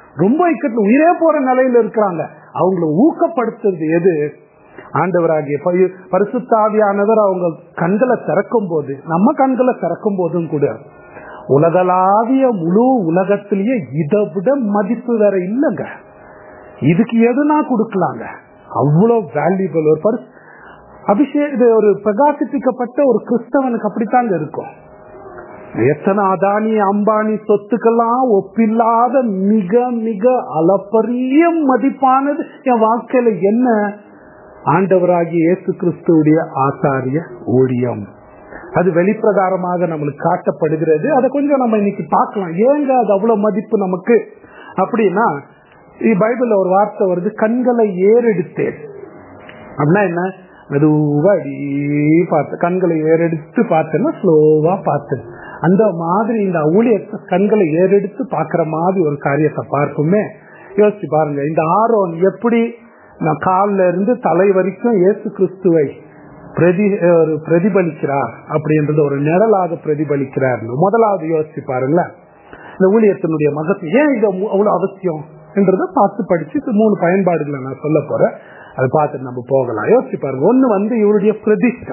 ரொம்ப இக்கட்டு உயிரே போற நிலையில இருக்கிறாங்க அவங்கள ஊக்கப்படுத்துறது எது ஆண்டவராகிய பரி- பரிசுத்தாவியானவர் அவங்க கண்களை திறக்கும் போது நம்ம கண்களை திறக்கும் போதும் கூட உலகளாவிய முழு உலகத்திலேயே இதை விட மதிப்பு வேற இல்லைங்க இதுக்கு எதுனா கொடுக்கலாங்க அவ்வளவு வேல்யூபிள் ஒரு பரிசு அபிஷேக் இது ஒரு பிரகாசிப்பிக்கப்பட்ட ஒரு கிறிஸ்தவனுக்கு அப்படித்தாங்க இருக்கும் எத்தனை அதானி அம்பானி சொத்துக்கெல்லாம் ஒப்பில்லாத மிக மிக அளப்பரிய மதிப்பானது என் வாழ்க்கையில என்ன ஆண்டவராகிய இயேசு கிறிஸ்துவுடைய ஆசாரிய ஊழியம் அது வெளிப்பிரகாரமாக நம்மளுக்கு காட்டப்படுகிறது அதை கொஞ்சம் நம்ம இன்னைக்கு பார்க்கலாம் ஏங்க அது அவ்வளவு மதிப்பு நமக்கு அப்படின்னா இ- பைபிள்ல ஒரு வார்த்தை வருது கண்களை ஏறெடுத்தேன் அப்படின்னா என்ன மெதுவா அடி பார்த்து கண்களை ஏறெடுத்து பார்த்தேன்னா ஸ்லோவா பார்த்தேன் அந்த மாதிரி இந்த ஊழியத்தை கண்களை ஏறெடுத்து பார்க்கிற மாதிரி ஒரு காரியத்தை பார்ப்போமே யோசிச்சு பாருங்க இந்த ஆரோன் எப்படி நான் கால்ல இருந்து தலை வரைக்கும் இயேசு கிறிஸ்துவை பிரதி ஒரு பிரதிபலிக்கிறார் அப்படின்றது ஒரு நிழலாக பிரதிபலிக்கிறார் முதலாவது யோசிச்சு பாருங்க இந்த ஊழியத்தினுடைய மகத்துவம் ஏன் இது அவ்வ- அவ்வளவு அவசியம் என்றதை பார்த்து படிச்சு இது மூணு பயன்பாடுகளை நான் சொல்ல போறேன் அதை பார்த்துட்டு நம்ம போகலாம் யோசிச்சு பாருங்க ஒண்ணு வந்து இவருடைய பிரதிஷ்டை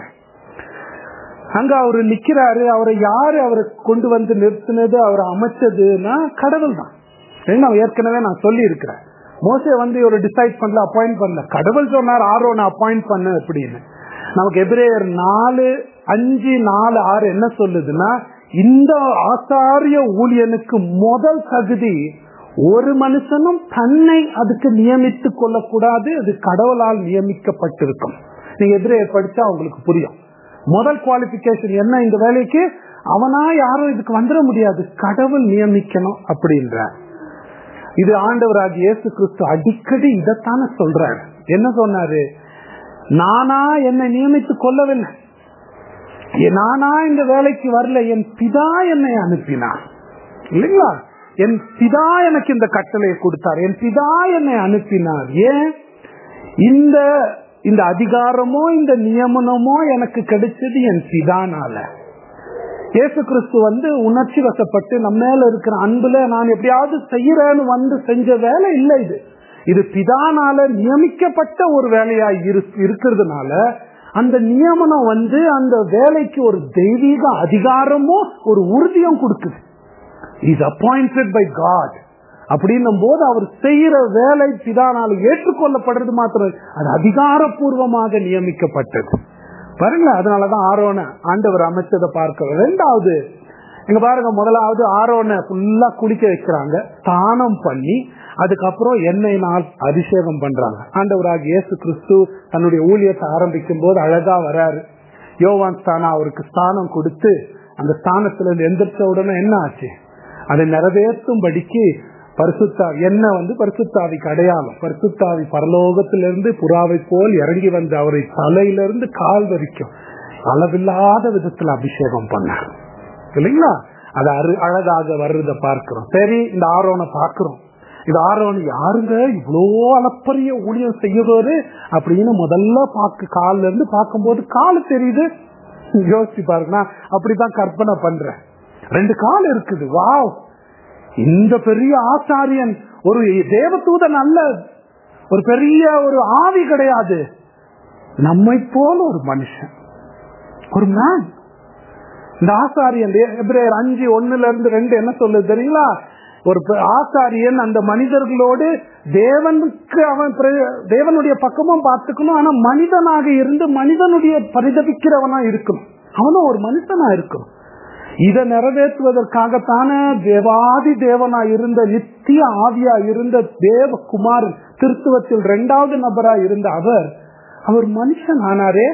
அங்க அவரு நிக்கிறாரு அவரை யாரு அவரை கொண்டு வந்து நிறுத்தினது அவரை அமைச்சதுன்னா கடவுள் தான் நான் ஏற்கனவே நான் சொல்லி இருக்கிறேன் மோசே வந்து இவரை டிசைட் பண்ணல அப்பாயிண்ட் பண்ணல கடவுள் சொன்னார் ஆரோனை அப்பாயிண்ட் பண்ண அப்படின்னு நமக்கு எபிரேயர் நாலு அஞ்சு நாலு ஆறு என்ன சொல்லுதுன்னா இந்த ஆசாரிய ஊழியனுக்கு முதல் தகுதி ஒரு மனுஷனும் தன்னை அதுக்கு நியமித்துக் கொள்ளக்கூடாது அது கடவுளால் நியமிக்கப்பட்டிருக்கும் நீங்க எதிரேயர் படிச்சா உங்களுக்கு புரியும் முதல் குவாலிபிகேஷன் என்ன இந்த வேலைக்கு அவனா யாரும் இதுக்கு வந்துட முடியாது கடவுள் நியமிக்கணும் அப்படின்ற இது ஆண்டவராகிய இயேசு கிறிஸ்து அடிக்கடி இதைத்தானே சொல்றாரு என்ன சொன்னாரு நானா என்னை நியமித்துக் கொள்ளவில்லை எ- நானா இந்த வேலைக்கு வரல என் பிதா என்னை அனுப்பினார் இல்லைங்களா என் பிதா எனக்கு இந்த கட்டளையை கொடுத்தார் என் பிதா என்னை அனுப்பினார் ஏன் இந்த இந்த அதிகாரமோ இந்த நியமனமோ எனக்கு கிடைச்சது என் பிதானால இயேசு கிறிஸ்து வந்து உணர்ச்சி வசப்பட்டு நம்ம மேல இருக்கிற அன்புல நான் எப்படியாவது செய்யறேன்னு வந்து செஞ்ச வேலை இல்லை இது இது பிதானால நியமிக்கப்பட்ட ஒரு வேலையா இரு- இருக்கிறதுனால அந்த நியமனம் வந்து அந்த வேலைக்கு ஒரு தெய்வீக அதிகாரமோ ஒரு உறுதியும் கொடுக்குது இஸ் அப்பாயிண்டட் பை காட் அப்படின்னும் போது அவர் செய்யற வேலை பிதானால் ஏற்றுக்கொள்ளப்படுறது மாத்திரம் அது அதிகாரப்பூர்வமாக நியமிக்கப்பட்டது பாருங்க அதனாலதான் ஆரோன ஆண்டவர் அமைச்சதை பார்க்க ரெண்டாவது இங்க பாருங்க முதலாவது ஆரோனை ஃபுல்லா குளிக்க வைக்கிறாங்க ஸ்தானம் பண்ணி அதுக்கப்புறம் எண்ணெயினால் அபிஷேகம் பண்றாங்க ஆண்டவராக இயேசு கிறிஸ்து தன்னுடைய ஊழியத்தை ஆரம்பிக்கும் போது அழகா வராரு யோவான் ஸ்தானம் அவருக்கு ஸ்தானம் கொடுத்து அந்த ஸ்தானத்துல இருந்து எந்திரிச்ச உடனே என்ன ஆச்சு அதை நிறைவேற்றும்படிக்கு பரிசுத்தா என்ன வந்து பரிசுத்தாவிக்கு அடையாளம் பரிசுத்தாவி பரலோகத்திலிருந்து புறாவை போல் இறங்கி வந்த அவரை தலையிலிருந்து கால் வரைக்கும் அளவில்லாத விதத்துல அபிஷேகம் பண்ணார் இல்லைங்களா அது அரு அழகாக வர்றத பார்க்கிறோம் சரி இந்த ஆரோனை பார்க்கிறோம் இது ஆரோன் யாருங்க இவ்வளோ அளப்பரிய ஊழியம் செய்யறோரு அப்படின்னு முதல்ல பார்க்க கால்ல இருந்து பார்க்கும்போது கால் தெரியுது யோசிச்சு பாருங்க நான் அப்படிதான் கற்பனை பண்றேன் ரெண்டு கால் இருக்குது வாவ் இந்த பெரிய ஆசாரியன் ஒரு தேவதூதன் அல்ல ஒரு பெரிய ஒரு ஆவி கிடையாது நம்மை போல ஒரு மனுஷன் ஒரு மேன் இந்த ஆசாரியன் எப்ரேயர் அஞ்சு ஒண்ணுல இருந்து ரெண்டு என்ன சொல்லுது தெரியுங்களா ஒரு பெ- ஆசாரியன் அந்த மனிதர்களோடு தேவனுக்கு அவன் பிர- தேவனுடைய பக்கமும் பார்த்துக்கணும் ஆனா மனிதனாக இருந்து மனிதனுடைய பரிதபிக்கிறவனா இருக்கணும் அவனும் ஒரு மனுஷனா இருக்கணும் இதை நிறைவேற்றுவதற்காகத்தான தேவாதி தேவனா இருந்த நித்திய ஆவியா இருந்த தேவகுமார் திருத்துவத்தில் இரண்டாவது நபரா இருந்த அவர் அவர் மனுஷன் ஆனாரே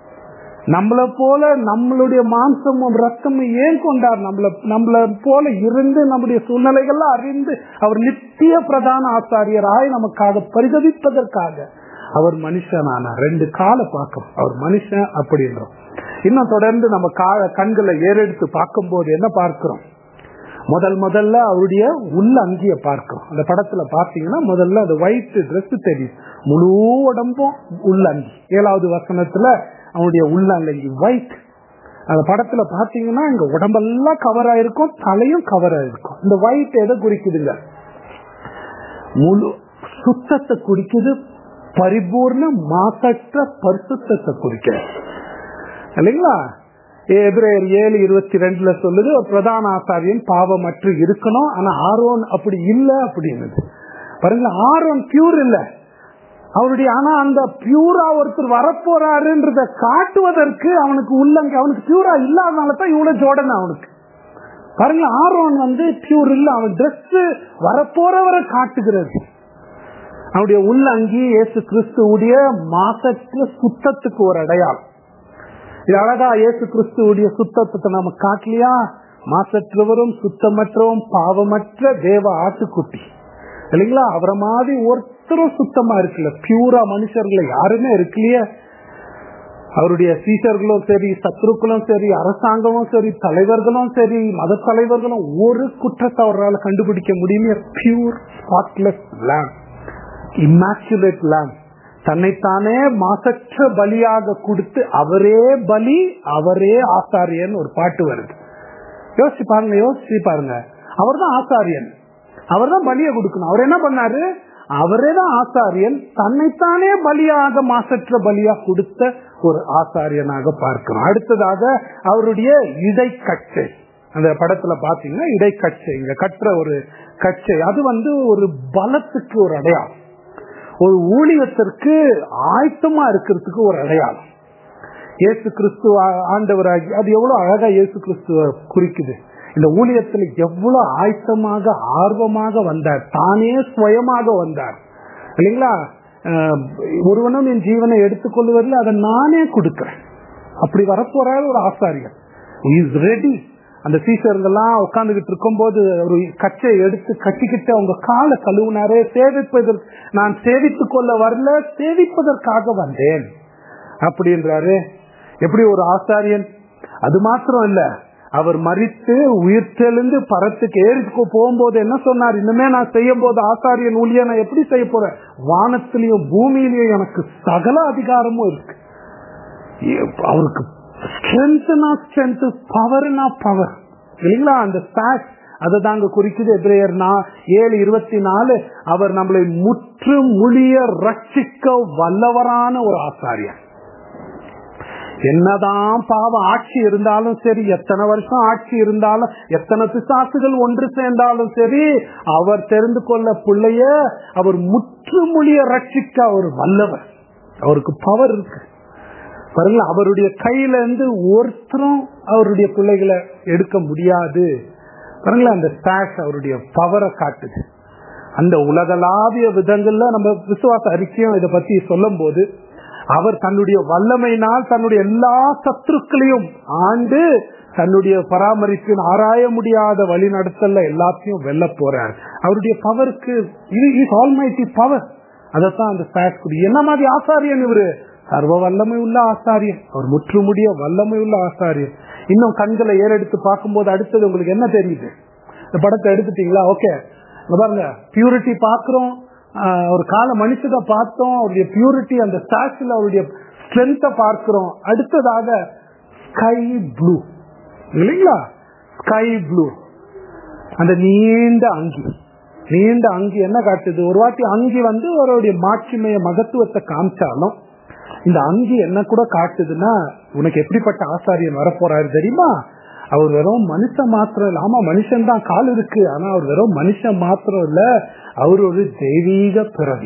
நம்மள போல நம்மளுடைய மாம்சமும் ரத்தமும் ஏன் கொண்டார் நம்மள நம்மள போல இருந்து நம்முடைய சூழ்நிலைகள்லாம் அறிந்து அவர் நித்திய பிரதான ஆசாரியராய் நமக்காக பரிதவிப்பதற்காக அவர் மனுஷனானார் ரெண்டு கால பார்க்கும் அவர் மனுஷன் அப்படின்றோம் இன்னும் தொடர்ந்து நம்ம கா- கண்களை ஏறெடுத்து பார்க்கும்போது என்ன பார்க்கிறோம் முதல் முதல்ல அவருடைய உள்ள அங்கிய பார்க்கிறோம் அந்த படத்துல பாத்தீங்கன்னா முதல்ல அது ஒயிட் Dress தெரியும் முழு உடம்பும் உள்ளங்கி ஏழாவது வசனத்துல அவனுடைய உள்ளங்கி ஒயிட் அந்த படத்துல பாத்தீங்கன்னா இங்க உடம்பெல்லாம் கவர் ஆயிருக்கும் தலையும் கவர் ஆயிருக்கும் இந்த ஒயிட் எதை குறிக்குதுங்க முழு சுத்தத்தை குறிக்குது பரிபூர்ண மாசற்ற பரிசுத்தத்தை குறிக்கிறது இல்லைங்களா எபிரேயர் ஏழு இருபத்தி ரெண்டுல சொல்லுது ஒரு பிரதான ஆசாரியன் பாவமற்று இருக்கணும் ஆனா ஆரோன் அப்படி இல்ல அப்படின்னு பாருங்க ஆரோன் பியூர் இல்ல அவருடைய ஆனா அந்த பியூரா ஒருத்தர் வரப்போறாருன்றத காட்டுவதற்கு அவனுக்கு உள்ளங்க அவனுக்கு பியூரா இல்லாதனால தான் இவ்வளவு ஜோடனை அவனுக்கு பாருங்க ஆரோன் வந்து பியூர் இல்ல அவன் ட்ரெஸ் வரப்போறவரை காட்டுகிறது அவனுடைய உள்ளங்கி இயேசு கிறிஸ்துவுடைய மாசற்ற சுத்தத்துக்கு ஒரு அடையாளம் இது அழகா இயேசு கிறிஸ்துவுடைய சுத்தத்தை நம்ம காட்டலையா மாசற்றவரும் சுத்தமற்றவும் பாவமற்ற தேவ ஆட்டுக்குட்டி இல்லைங்களா அவரை மாதிரி ஒருத்தரும் சுத்தமா இருக்குல்ல பியூரா மனுஷர்களை யாருமே இருக்கலையே அவருடைய சீசர்களும் சரி சத்ருக்களும் சரி அரசாங்கமும் சரி தலைவர்களும் சரி மத தலைவர்களும் ஒரு குற்றத்தை அவரால் கண்டுபிடிக்க முடியுமே pure spotless lamb immaculate lamb தன்னைத்தானே மாசற்ற பலியாக கொடுத்து அவரே பலி அவரே ஆசாரியன் ஒரு பாட்டு வருது யோசிச்சு பாருங்க யோசிச்சு பாருங்க அவர் தான் ஆசாரியன் அவர் தான் பலியை கொடுக்கணும் அவர் என்ன பண்ணாரு அவரே தான் ஆசாரியன் தன்னைத்தானே பலியாக மாசற்ற பலியா கொடுத்த ஒரு ஆசாரியனாக பார்க்கிறோம் அடுத்ததாக அவருடைய இடைக்கச்சை அந்த படத்துல பாத்தீங்கன்னா இடைக்கச்சை இங்க கற்ற ஒரு கச்சை அது வந்து ஒரு பலத்துக்கு ஒரு அடையாளம் ஒரு ஊழியத்திற்கு ஆயத்தமா இருக்கிறதுக்கு ஒரு அடையாளம் இயேசு கிறிஸ்து ஆண்டவராகி அது எவ்வளவு அழகா இயேசு கிறிஸ்துவ குறிக்குது இந்த ஊழியத்தில் எவ்வளவு ஆயத்தமாக ஆர்வமாக வந்தார் தானே சுயமாக வந்தார் இல்லைங்களா ஒருவனும் என் ஜீவனை எடுத்துக்கொள்வதில் அதை நானே கொடுக்கிறேன் அப்படி வரப்போறாரு ஒரு ஆசாரியர் இஸ் ரெடி அந்த சீசர்கள்லாம் உட்காந்துக்கிட்டு இருக்கும்போது ஒரு கச்சை எடுத்து கட்டிக்கிட்டு அவங்க காலை கழுவுனாரே சேவிப்பதற்கு நான் சேவித்துக் கொள்ள வரல சேவிப்பதற்காக வந்தேன் அப்படின்றாரு எப்படி ஒரு ஆசாரியன் அது மாத்திரம் இல்ல அவர் மறித்து உயிர் தெளிந்து பரத்துக்கு ஏறி போகும்போது என்ன சொன்னார் இன்னுமே நான் செய்யும் போது ஆசாரியன் ஊழிய நான் எப்படி செய்ய போறேன் வானத்திலையும் பூமியிலையும் எனக்கு சகல அதிகாரமும் இருக்கு அவருக்கு ஸ்ட்ரென்த்னா ஸ்ட்ரென்த் பவர்னா பவர் இல்லைங்களா அந்த ஸ்டாக் அதை தாங்க குறிக்குது எதிரையர் ஏழு இருபத்தி நாலு அவர் நம்மளை முற்று முழிய ரட்சிக்க வல்லவரான ஒரு ஆசாரியர் என்னதான் பாவம் ஆட்சி இருந்தாலும் சரி எத்தனை வருஷம் ஆட்சி இருந்தாலும் எத்தனை பிசாசுகள் ஒன்று சேர்ந்தாலும் சரி அவர் தெரிந்து கொள்ள பிள்ளைய அவர் முற்றுமொழிய ரட்சிக்க அவர் வல்லவர் அவருக்கு பவர் இருக்கு பாருங்க அவருடைய கையில இருந்து ஒருத்தரும் அவருடைய பிள்ளைகளை எடுக்க முடியாது பாருங்களேன் அந்த ஸ்டாஷ் அவருடைய பவரை காட்டுது அந்த உலகளாவிய விதங்கள்ல நம்ம விசுவாச அறிக்கையும் இதை பத்தி சொல்லும் போது அவர் தன்னுடைய வல்லமையினால் தன்னுடைய எல்லா சத்துருக்களையும் ஆண்டு தன்னுடைய பராமரிப்பின் ஆராய முடியாத வழி நடத்தல எல்லாத்தையும் வெல்ல போறார் அவருடைய பவருக்கு இது இஸ் ஆல்மைட்டி பவர் அதைத்தான் அந்த ஸ்டாஷ் என்ன மாதிரி ஆசாரியன் இவரு சர்வ வல்லமை உள்ள ஆசாரியன் அவர் முற்றுமுடிய வல்லமை உள்ள ஆசாரியன் இன்னும் கண்களை ஏறெடுத்து பார்க்கும்போது அடுத்தது உங்களுக்கு என்ன தெரியுது இந்த படத்தை எடுத்துட்டீங்களா ஓகே பாருங்க பியூரிட்டி பாக்குறோம் ஒரு கால மனுஷத பார்த்தோம் அவருடைய பியூரிட்டி அந்த ஸ்டாச்சுல அவருடைய ஸ்ட்ரென்த்தை பார்க்கிறோம் அடுத்ததாக ஸ்கை ப்ளூ இல்லைங்களா ஸ்கை ப்ளூ அந்த நீண்ட அங்கி நீண்ட அங்கி என்ன காட்டுது ஒரு வாட்டி அங்கி வந்து அவருடைய மாட்சிமைய மகத்துவத்தை காமிச்சாலும் இந்த அங்கி என்ன கூட காட்டுதுன்னா உனக்கு எப்படிப்பட்ட ஆசாரியன் வரப்போறாரு தெரியுமா அவர் வெறும் மனுஷன் மாத்திரம் இல்ல ஆமா மனுஷன் தான் கால் இருக்கு ஆனா அவர் வெறும் மனுஷன் மாத்திரம் இல்ல அவர் ஒரு தெய்வீக பிறவி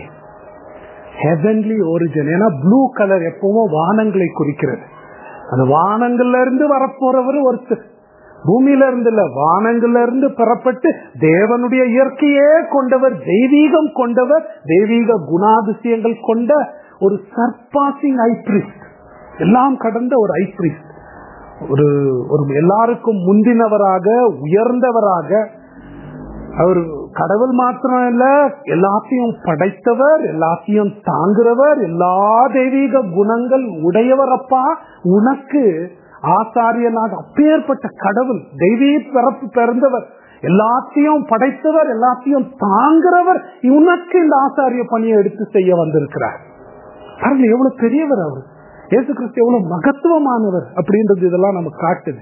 ஹெவன்லி ஒரிஜின் ஏன்னா ப்ளூ கலர் எப்பவும் வானங்களை குறிக்கிறது அந்த வானங்கள்ல இருந்து வரப்போறவர் ஒருத்தர் பூமியில இருந்து இல்ல வானங்கள்ல இருந்து பெறப்பட்டு தேவனுடைய இயற்கையே கொண்டவர் தெய்வீகம் கொண்டவர் தெய்வீக குணாதிசயங்கள் கொண்ட ஒரு சர்பாசிங் ஐப்ரிஸ்ட் எல்லாம் கடந்த ஒரு ஐப்ரிஸ்ட் ஒரு ஒரு எல்லாருக்கும் முந்தினவராக உயர்ந்தவராக அவர் கடவுள் மாத்திரம் இல்ல எல்லாத்தையும் படைத்தவர் எல்லாத்தையும் தாங்குறவர் எல்லா தெய்வீக குணங்கள் உடையவரப்பா உனக்கு ஆசாரியனாக அப்பேற்பட்ட கடவுள் தெய்வீக பிறப்பு பிறந்தவர் எல்லாத்தையும் படைத்தவர் எல்லாத்தையும் தாங்குறவர் உனக்கு இந்த ஆசாரிய பணியை எடுத்து செய்ய வந்திருக்கிறார் பாருங்க எவ்வளவு பெரியவர் அவர் இயேசு கிறிஸ்து எவ்வளவு மகத்துவமானவர் அப்படின்றது இதெல்லாம் நமக்கு காட்டுது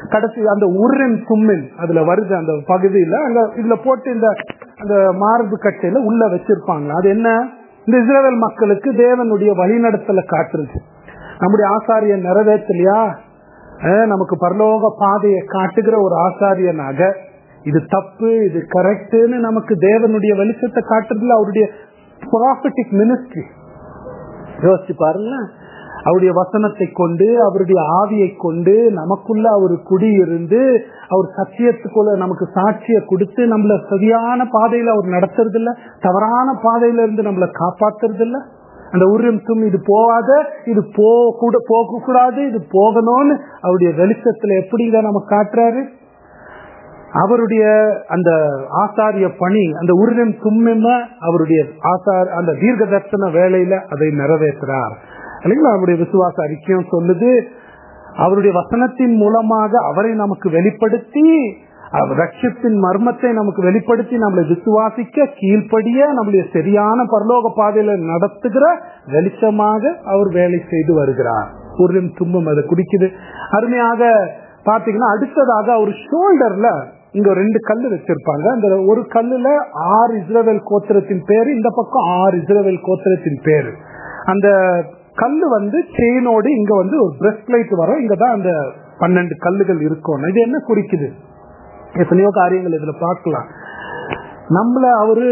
கடைசி அந்த உருன் தும்மின் அதுல வருது அந்த பகுதியில அங்க இதுல போட்டு இந்த அந்த மார்பு கட்டையில உள்ள வச்சிருப்பாங்க அது என்ன இந்த இஸ்ரேல் மக்களுக்கு தேவனுடைய வழிநடத்தல காட்டுறது நம்முடைய ஆசாரியன் நிறைவேற்றலையா அஹ் நமக்கு பரலோக பாதையை காட்டுகிற ஒரு ஆசாரியனாக இது தப்பு இது கரெக்ட்னு நமக்கு தேவனுடைய வெளிச்சத்தை காட்டுறதுல அவருடைய ப்ராஃபிட்டிக் மினிஸ்ட்ரி யோசிச்சு பாருங்களேன் அவருடைய வசனத்தை கொண்டு அவருடைய ஆவியை கொண்டு நமக்குள்ள அவர் குடியிருந்து அவர் சத்தியத்துக்குள்ள நமக்கு சாட்சியை கொடுத்து நம்மள சரியான பாதையில அவர் நடத்துறது இல்ல தவறான பாதையில இருந்து நம்மளை காப்பாத்துறது இல்ல அந்த உரிமத்தும் இது போகாத இது போ கூட போக கூடாது இது போகணும்னு அவருடைய வெளிச்சத்துல எப்படிங்க நம்ம காட்டுறாரு அவருடைய அந்த ஆசாரிய பணி அந்த உருவம் தும்மிம அவருடைய ஆசார் அந்த தீர்க்க தர்சன வேலையில அதை நிறைவேற்றுறார் இல்லைங்களா அவருடைய விசுவாச அறிக்கையும் சொல்லுது அவருடைய வசனத்தின் மூலமாக அவரை நமக்கு வெளிப்படுத்தி அவர் ரட்சத்தின் மர்மத்தை நமக்கு வெளிப்படுத்தி நம்மளை விசுவாசிக்க கீழ்ப்படிய நம்முடைய சரியான பரலோக பாதையில நடத்துகிற வெளிச்சமாக அவர் வேலை செய்து வருகிறார் உருவம் துன்பம் அதை குடிக்குது அருமையாக பாத்தீங்கன்னா அடுத்ததாக அவர் ஷோல்டர்ல இங்க ரெண்டு கல்லு வச்சிருப்பாங்க அந்த ஒரு கல்லுல ஆறு இஸ்ரேல் கோத்திரத்தின் பேரு இந்த பக்கம் ஆறு இஸ்ரேல் கோத்திரத்தின் பேரு அந்த கல்லு வந்து செயினோடு இங்க வந்து ஒரு பிரஸ்ட் லைட் வரும் இங்கதான் அந்த பன்னெண்டு கல்லுகள் இருக்கும் இது என்ன குறிக்குது எத்தனையோ காரியங்கள் இதுல பார்க்கலாம் நம்மள அவரு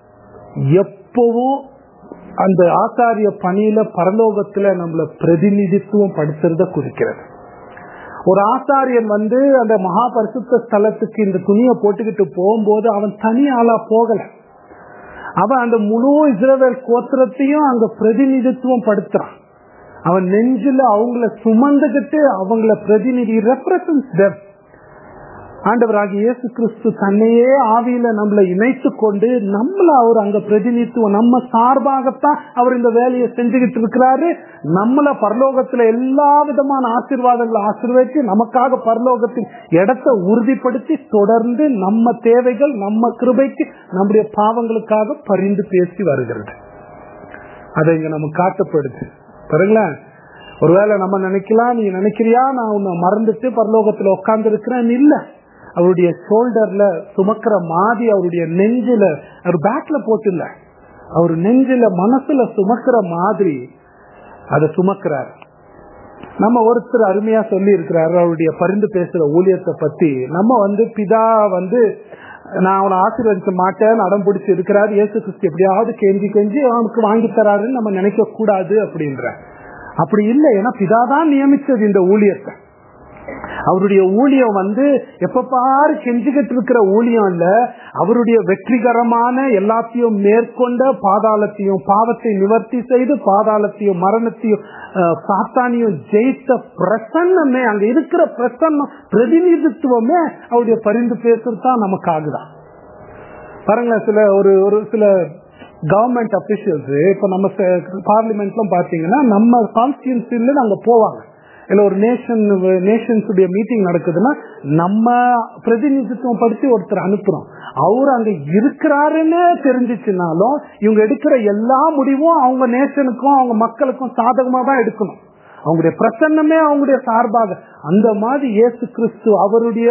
எப்பவும் அந்த ஆசாரிய பணியில பரலோகத்துல நம்மள பிரதிநிதித்துவம் படுத்துறத குறிக்கிறது ஒரு ஆசாரியன் வந்து அந்த மகா பரிசுத்த ஸ்தலத்துக்கு இந்த துணியை போட்டுக்கிட்டு போகும்போது அவன் தனி ஆளா போகல அவன் அந்த முழு இஸ்ரவேல் கோத்திரத்தையும் அங்க பிரதிநிதித்துவம் படுத்துறான் அவன் நெஞ்சில அவங்கள சுமந்துகிட்டு அவங்கள பிரதிநிதி ரெப்ரசன்ஸ் ஆண்டவராகிய இயேசு கிறிஸ்து தன்னையே ஆவியில நம்மளை இணைத்து கொண்டு நம்மள அவர் அங்க பிரதிநிதித்துவம் நம்ம சார்பாகத்தான் அவர் இந்த வேலையை செஞ்சுக்கிட்டு இருக்கிறாரு நம்மள பரலோகத்துல எல்லா விதமான ஆசீர்வாதங்களை ஆசீர்வதித்து நமக்காக பரலோகத்தின் இடத்தை உறுதிப்படுத்தி தொடர்ந்து நம்ம தேவைகள் நம்ம கிருபைக்கு நம்முடைய பாவங்களுக்காக பரிந்து பேசி வருகிறது அதை இங்க நமக்கு காட்டப்படுது பாருங்களேன் ஒருவேளை நம்ம நினைக்கலாம் நீ நினைக்கிறியா நான் உன்னை மறந்துட்டு பரலோகத்துல உட்கார்ந்து இருக்கிறேன் இல்ல அவருடைய ஷோல்டர்ல சுமக்கிற மாதி அவருடைய நெஞ்சில அவர் பேக்ல போட்டு இல்ல அவர் நெஞ்சில மனசுல சுமக்கிற மாதிரி அதை சுமக்கிறார் நம்ம ஒருத்தர் அருமையா சொல்லி இருக்கிறாரு அவருடைய பரிந்து பேசுற ஊழியத்தை பத்தி நம்ம வந்து பிதா வந்து நான் அவனை ஆசீர்வதிக்க மாட்டேன் அடம் பிடிச்சி இருக்கிறாரு இயேசு கிறிஸ்து எப்படியாவது கெஞ்சி கெஞ்சி அவனுக்கு வாங்கி தராருன்னு நம்ம நினைக்க கூடாது அப்படின்ற அப்படி இல்லை ஏன்னா பிதாதான் நியமிச்சது இந்த ஊழியத்தை அவருடைய ஊழியம் வந்து எப்ப பாரு கெஞ்சிக்கிட்டு இருக்கிற ஊழியம் இல்ல அவருடைய வெற்றிகரமான எல்லாத்தையும் மேற்கொண்ட பாதாளத்தையும் பாவத்தை நிவர்த்தி செய்து பாதாளத்தையும் மரணத்தையும் சாத்தானியும் ஜெயித்த பிரசன்னமே அங்க இருக்கிற பிரசன்னம் பிரதிநிதித்துவமே அவருடைய பரிந்து பேசுறது தான் நமக்கு ஆகுதான் பாருங்களேன் சில ஒரு ஒரு சில கவர்மெண்ட் அபிஷியல்ஸ் இப்ப நம்ம பார்லிமெண்ட்லாம் பாத்தீங்கன்னா நம்ம கான்ஸ்டியூன்சில அங்க போவாங்க இல்ல ஒரு நேஷன் நேஷன்ஸ் மீட்டிங் நடக்குதுன்னா நம்ம பிரதிநிதித்துவம் படுத்தி ஒருத்தர் அனுப்புறோம் அவர் அங்க இருக்கிறாருன்னு தெரிஞ்சிச்சுனாலும் இவங்க எடுக்கிற எல்லா முடிவும் அவங்க நேஷனுக்கும் அவங்க மக்களுக்கும் சாதகமா தான் எடுக்கணும் அவங்களுடைய பிரசன்னமே அவங்களுடைய சார்பாக அந்த மாதிரி இயேசு கிறிஸ்து அவருடைய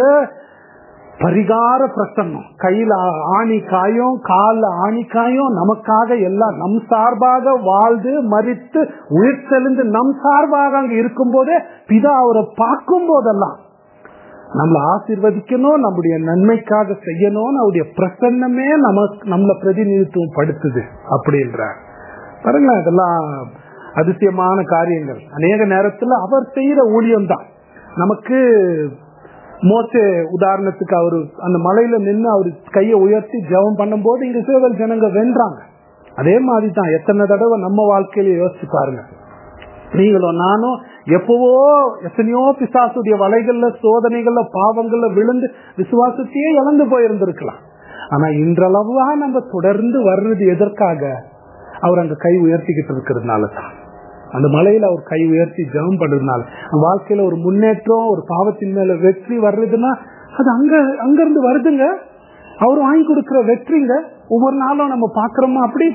பரிகார பிரசன்னம் கையில ஆணி காயும் கால ஆணி காயும் நமக்காக எல்லாம் நம் சார்பாக வாழ்ந்து மறித்து உயிர் தெளிந்து நம் சார்பாக அங்க இருக்கும் போதே பிதா அவரை பார்க்கும் போதெல்லாம் நம்மளை ஆசிர்வதிக்கணும் நம்முடைய நன்மைக்காக செய்யணும்னு அவருடைய பிரசன்னமே நமக்கு நம்மளை பிரதிநிதித்துவம் படுத்துது அப்படின்றார் பாருங்க இதெல்லாம் அதிசயமான காரியங்கள் அநேக நேரத்துல அவர் செய்யற ஊழியம் தான் நமக்கு மோசே உதாரணத்துக்கு அவரு அந்த மலையில நின்று அவரு கையை உயர்த்தி ஜெபம் பண்ணும்போது இங்க சிவல் ஜனங்க வென்றாங்க அதே மாதிரி தான் எத்தனை தடவை நம்ம வாழ்க்கையில யோசிச்சு பாருங்க நீங்களும் நானும் எப்பவோ எத்தனையோ பிசாசுடைய வலைகள்ல சோதனைகள்ல பாவங்கள்ல விழுந்து விசுவாசத்தையே இழந்து போயிருந்திருக்கலாம் ஆனா இன்றளவா நம்ம தொடர்ந்து வர்றது எதற்காக அவர் அங்க கை உயர்த்திக்கிட்டு இருக்கிறதுனால தான் அந்த மலையில அவர் கை உயர்த்தி ஜெபம் பண்றதுனால வாழ்க்கையில ஒரு முன்னேற்றம் ஒரு பாவத்தின் மேல வெற்றி வர்றதுன்னா அது அங்க அங்க இருந்து வருதுங்க அவர் வாங்கி கொடுக்கிற வெற்றிங்க ஒவ்வொரு நாளும் நம்ம பாக்குறோமா அப்படி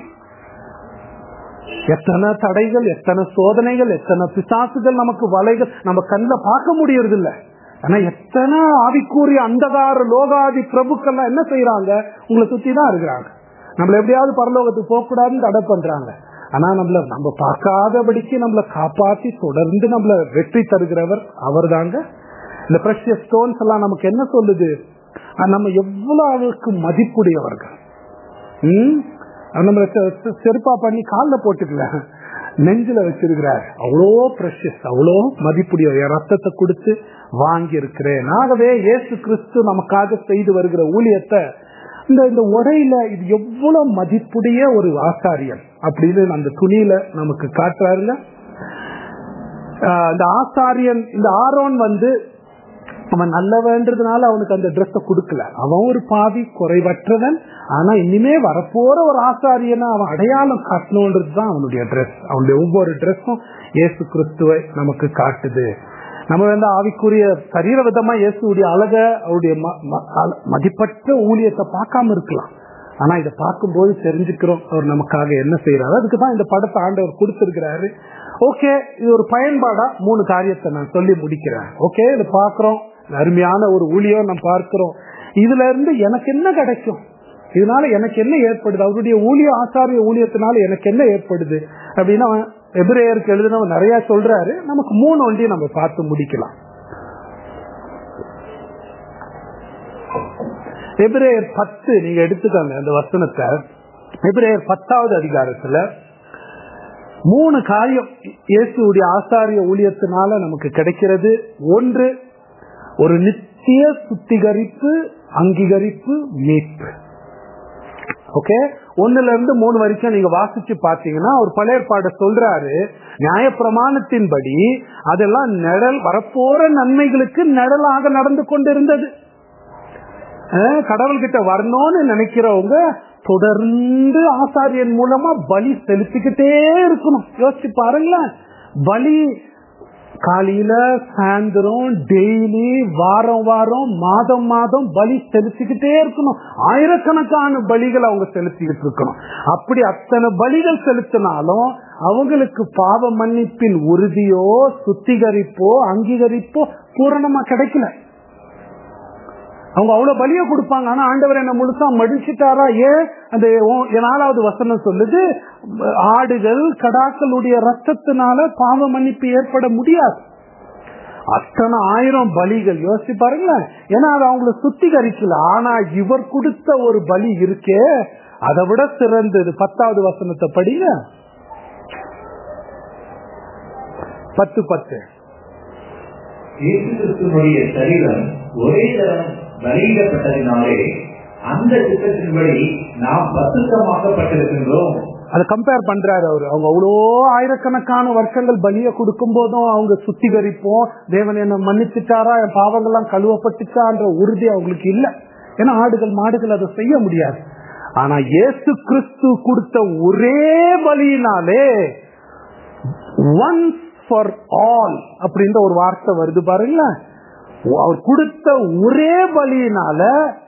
எத்தனை தடைகள் எத்தனை சோதனைகள் எத்தனை பிசாசுகள் நமக்கு வலைகள் நம்ம கண்ணில் பார்க்க முடியறது இல்ல ஆனா எத்தனை ஆவிக்கூறிய அந்தகார லோகாதி பிரபுக்கள்லாம் என்ன செய்யறாங்க உங்களை சுத்தி தான் இருக்கிறாங்க நம்மள எப்படியாவது பரலோகத்துக்கு போக கூடாதுன்னு தடை பண்றாங்க ஆனா நம்மள நம்ம பார்க்காதபடிக்கு நம்மள காப்பாத்தி தொடர்ந்து நம்மள வெற்றி தருகிறவர் அவர் தாங்க இந்த பிரஷியஸ் ஸ்டோன்ஸ் எல்லாம் நமக்கு என்ன சொல்லுது அஹ் நம்ம எவ்வளவு அளவுக்கு மதிப்புடையவர்கள் ம்? அது நம்மள செ- செ- செருப்பா பண்ணி காலில் போட்டுக்கல நெஞ்சில வச்சிருக்கிறார் அவ்வளோ பிரஷஸ் அவ்வளோ மதிப்புடைய என் ரத்தத்தை கொடுத்து வாங்கி இருக்கிறேன் ஆகவே இயேசு கிறிஸ்து நமக்காக செய்து வருகிற ஊழியத்தை இந்த இந்த உடையில இது எவ்வளவு மதிப்புடைய ஒரு ஆசாரியன் அப்படின்னு அந்த துணியில நமக்கு காட்டுறாருங்க ஆஹ் இந்த ஆசாரியன் இந்த ஆரோன் வந்து அவன் நல்லவன்றதுனால அவனுக்கு அந்த ட்ரெஸ்ஸ கொடுக்கல அவன் ஒரு பாவி குறைவற்றவன் ஆனா இனிமே வரப்போற ஒரு ஆசாரியனை அவன் அடையாளம் காட்டணுன்றது தான் அவனுடைய ட்ரெஸ் அவனுடைய ஒவ்வொரு ட்ரெஸ்ஸும் இயேசு கிறிஸ்துவை நமக்கு காட்டுது நம்ம வந்து ஆவிக்குரிய சரீர விதமா இயேசுடைய அழக அவருடைய ம- ம- அல- மதிப்பற்ற ஊழியத்தை பார்க்காம இருக்கலாம் ஆனா இதை பார்க்கும்போது தெரிஞ்சுக்கிறோம் அவர் நமக்காக என்ன செய்யறாரு அதுக்கு தான் இந்த படத்தை ஆண்டவர் கொடுத்திருக்கிறாரு ஓகே இது ஒரு பயன்பாடா மூணு காரியத்தை நான் சொல்லி முடிக்கிறேன் ஓகே இதை பார்க்கிறோம் அருமையான ஒரு ஊழியம் நம்ம பார்க்கிறோம் இதுல இருந்து எனக்கு என்ன கிடைக்கும் இதனால எனக்கு என்ன ஏற்படுது அவருடைய ஊழிய ஆசாரிய ஊழியத்தினால எனக்கு என்ன ஏற்படுது அப்படின்னா எபிரேயருக்கு எழுதினவர் நிறைய சொல்றாரு நமக்கு மூணு ஒண்டி நம்ம பார்த்து முடிக்கலாம் எபிரேயர் பத்து நீங்க எடுத்துக்கோங்க அந்த வசனத்தை எபிரேயர் பத்தாவது அதிகாரத்துல மூணு காரியம் இயேசுடைய ஆசாரிய ஊழியத்தினால நமக்கு கிடைக்கிறது ஒன்று ஒரு நித்திய சுத்திகரிப்பு அங்கீகரிப்பு மீட்பு ஓகே ஒண்ணுல இருந்து மூணு வரைக்கும் நீங்க வாசிச்சு பாத்தீங்கன்னா ஒரு பழைய பாட சொல்றாரு நியாய பிரமாணத்தின்படி அதெல்லாம் நிழல் வரப்போற நன்மைகளுக்கு நிழலாக நடந்து கொண்டிருந்தது அஹ் கடவுள்கிட்ட வரணும்னு நினைக்கிறவங்க தொடர்ந்து ஆசாரியன் மூலமா பலி செலுத்திக்கிட்டே இருக்கணும் யோசிச்சு பாருங்களேன் பலி காலையில சாயந்தரம் டெய்லி வாரம் வாரம் மாதம் மாதம் பலி செலுத்திக்கிட்டே இருக்கணும் ஆயிரக்கணக்கான பலிகள் அவங்க செலுத்திக்கிட்டு இருக்கணும் அப்படி அத்தனை பலிகள் செலுத்தினாலும் அவங்களுக்கு பாவ மன்னிப்பின் உறுதியோ சுத்திகரிப்போ அங்கீகரிப்போ பூரணமா கிடைக்கல அவங்க அவ்வளவு பலிய கொடுப்பாங்க ஆனா ஆண்டவர் என்ன முழுசா மடிச்சிட்டாரா ஏன் அந்த ஓ- நாலாவது வசனம் சொல்லுது ஆடுகள் கடாக்களுடைய ரத்தத்தினால பாவ மன்னிப்பு ஏற்பட முடியாது அத்தனை ஆயிரம் பலிகள் யோசிச்சு பாருங்களேன் ஏன்னா அது அவங்கள சுத்திகரிக்கல ஆனா இவர் கொடுத்த ஒரு பலி இருக்கே அதை விட சிறந்தது பத்தாவது வசனத்தை படிங்க பத்து பத்து இயேசு கிறிஸ்துவனுடைய சரீரம் ஒரே தரம் பலியிடப்பட்டதினாலே அந்த திட்டத்தின்படி நாம் பசுத்தமாக்கப்பட்டிருக்கின்றோம் அதை கம்பேர் பண்றாரு அவரு அவங்க அவ்வளோ ஆயிரக்கணக்கான வருஷங்கள் பலிய கொடுக்கும் போதும் அவங்க சுத்திகரிப்போம் தேவன் என்ன மன்னிச்சுட்டாரா என் பாவங்கள்லாம் கழுவப்பட்டுச்சான்ற உறுதி அவங்களுக்கு இல்ல ஏன்னா ஆடுகள் மாடுகள் அதை செய்ய முடியாது ஆனா இயேசு கிறிஸ்து கொடுத்த ஒரே பலியினாலே ஒன்ஸ் ஃபார் ஆல் அப்படின்ற ஒரு வார்த்தை வருது பாருங்களேன் அவர் கொடுத்த ஒரே பலியினால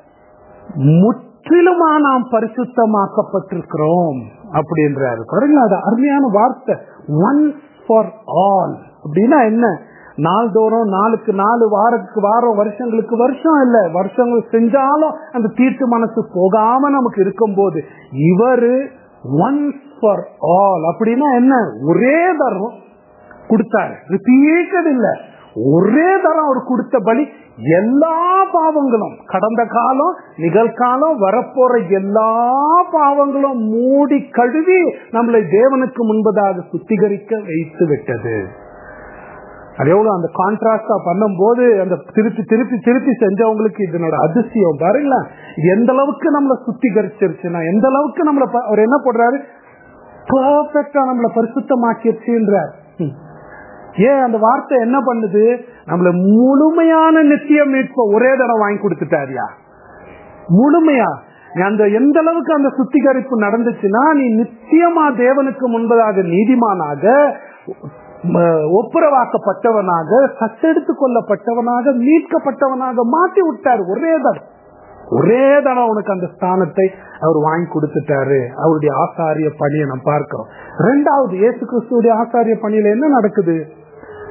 முற்றிலுமா நாம் பரிசுத்தமாக்கப்பட்டிருக்கிறோம் அப்படின்றாரு பாருங்களா அது அருமையான வார்த்தை ஒன் ஃபார் ஆல் அப்படின்னா என்ன நாள்தோறும் நாளுக்கு நாலு வாரத்துக்கு வாரம் வருஷங்களுக்கு வருஷம் இல்ல வருஷங்கள் செஞ்சாலும் அந்த தீர்த்து மனசு போகாம நமக்கு இருக்கும் போது இவரு ஒன் ஃபார் ஆல் அப்படின்னா என்ன ஒரே தரம் கொடுத்தாரு ரிப்பீட்டட் இல்ல ஒரே தரம் அவர் கொடுத்த பலி எல்லா பாவங்களும் கடந்த காலம் நிகழ்காலம் வரப்போற எல்லா பாவங்களும் மூடி கழுவி நம்மளை தேவனுக்கு முன்பதாக சுத்திகரிக்க வைத்து விட்டது அது எவ்வளவு அந்த கான்ட்ராஸ்டா பண்ணும்போது அந்த திருப்பி திருப்பி திருப்பி செஞ்சவங்களுக்கு இதனோட அதிசயம் பாருங்களேன் இது எந்த அளவுக்கு நம்மளை சுத்திகரிச்சிருச்சுன்னா எந்த அளவுக்கு நம்மள ப- அவர் என்ன போடுறாரு பர்ஃபெக்டா நம்மளை பரிசுத்தமாக்கிருச்சுன்றார் ம். ஏன் அந்த வார்த்தை என்ன பண்ணுது நம்மள முழுமையான நித்திய மீட்ப ஒரே தடவை வாங்கி கொடுத்துட்டாரியா முழுமையா நீ அந்த எந்த அளவுக்கு அந்த சுத்திகரிப்பு நடந்துச்சுன்னா நீ நித்தியமா தேவனுக்கு முன்பதாக நீதிமானாக ம, ஒப்புரவாக்கப்பட்டவனாக சத்தெடுத்து கொள்ளப்பட்டவனாக மீட்கப்பட்டவனாக மாற்றி விட்டார் ஒரே தடவை ஒரே தடவை உனக்கு அந்த ஸ்தானத்தை அவர் வாங்கி கொடுத்துட்டாரு அவருடைய ஆசாரிய பணியை நம்ம பார்க்கிறோம் ரெண்டாவது இயேசு கிறிஸ்துடைய ஆசாரிய பணியில என்ன நடக்குது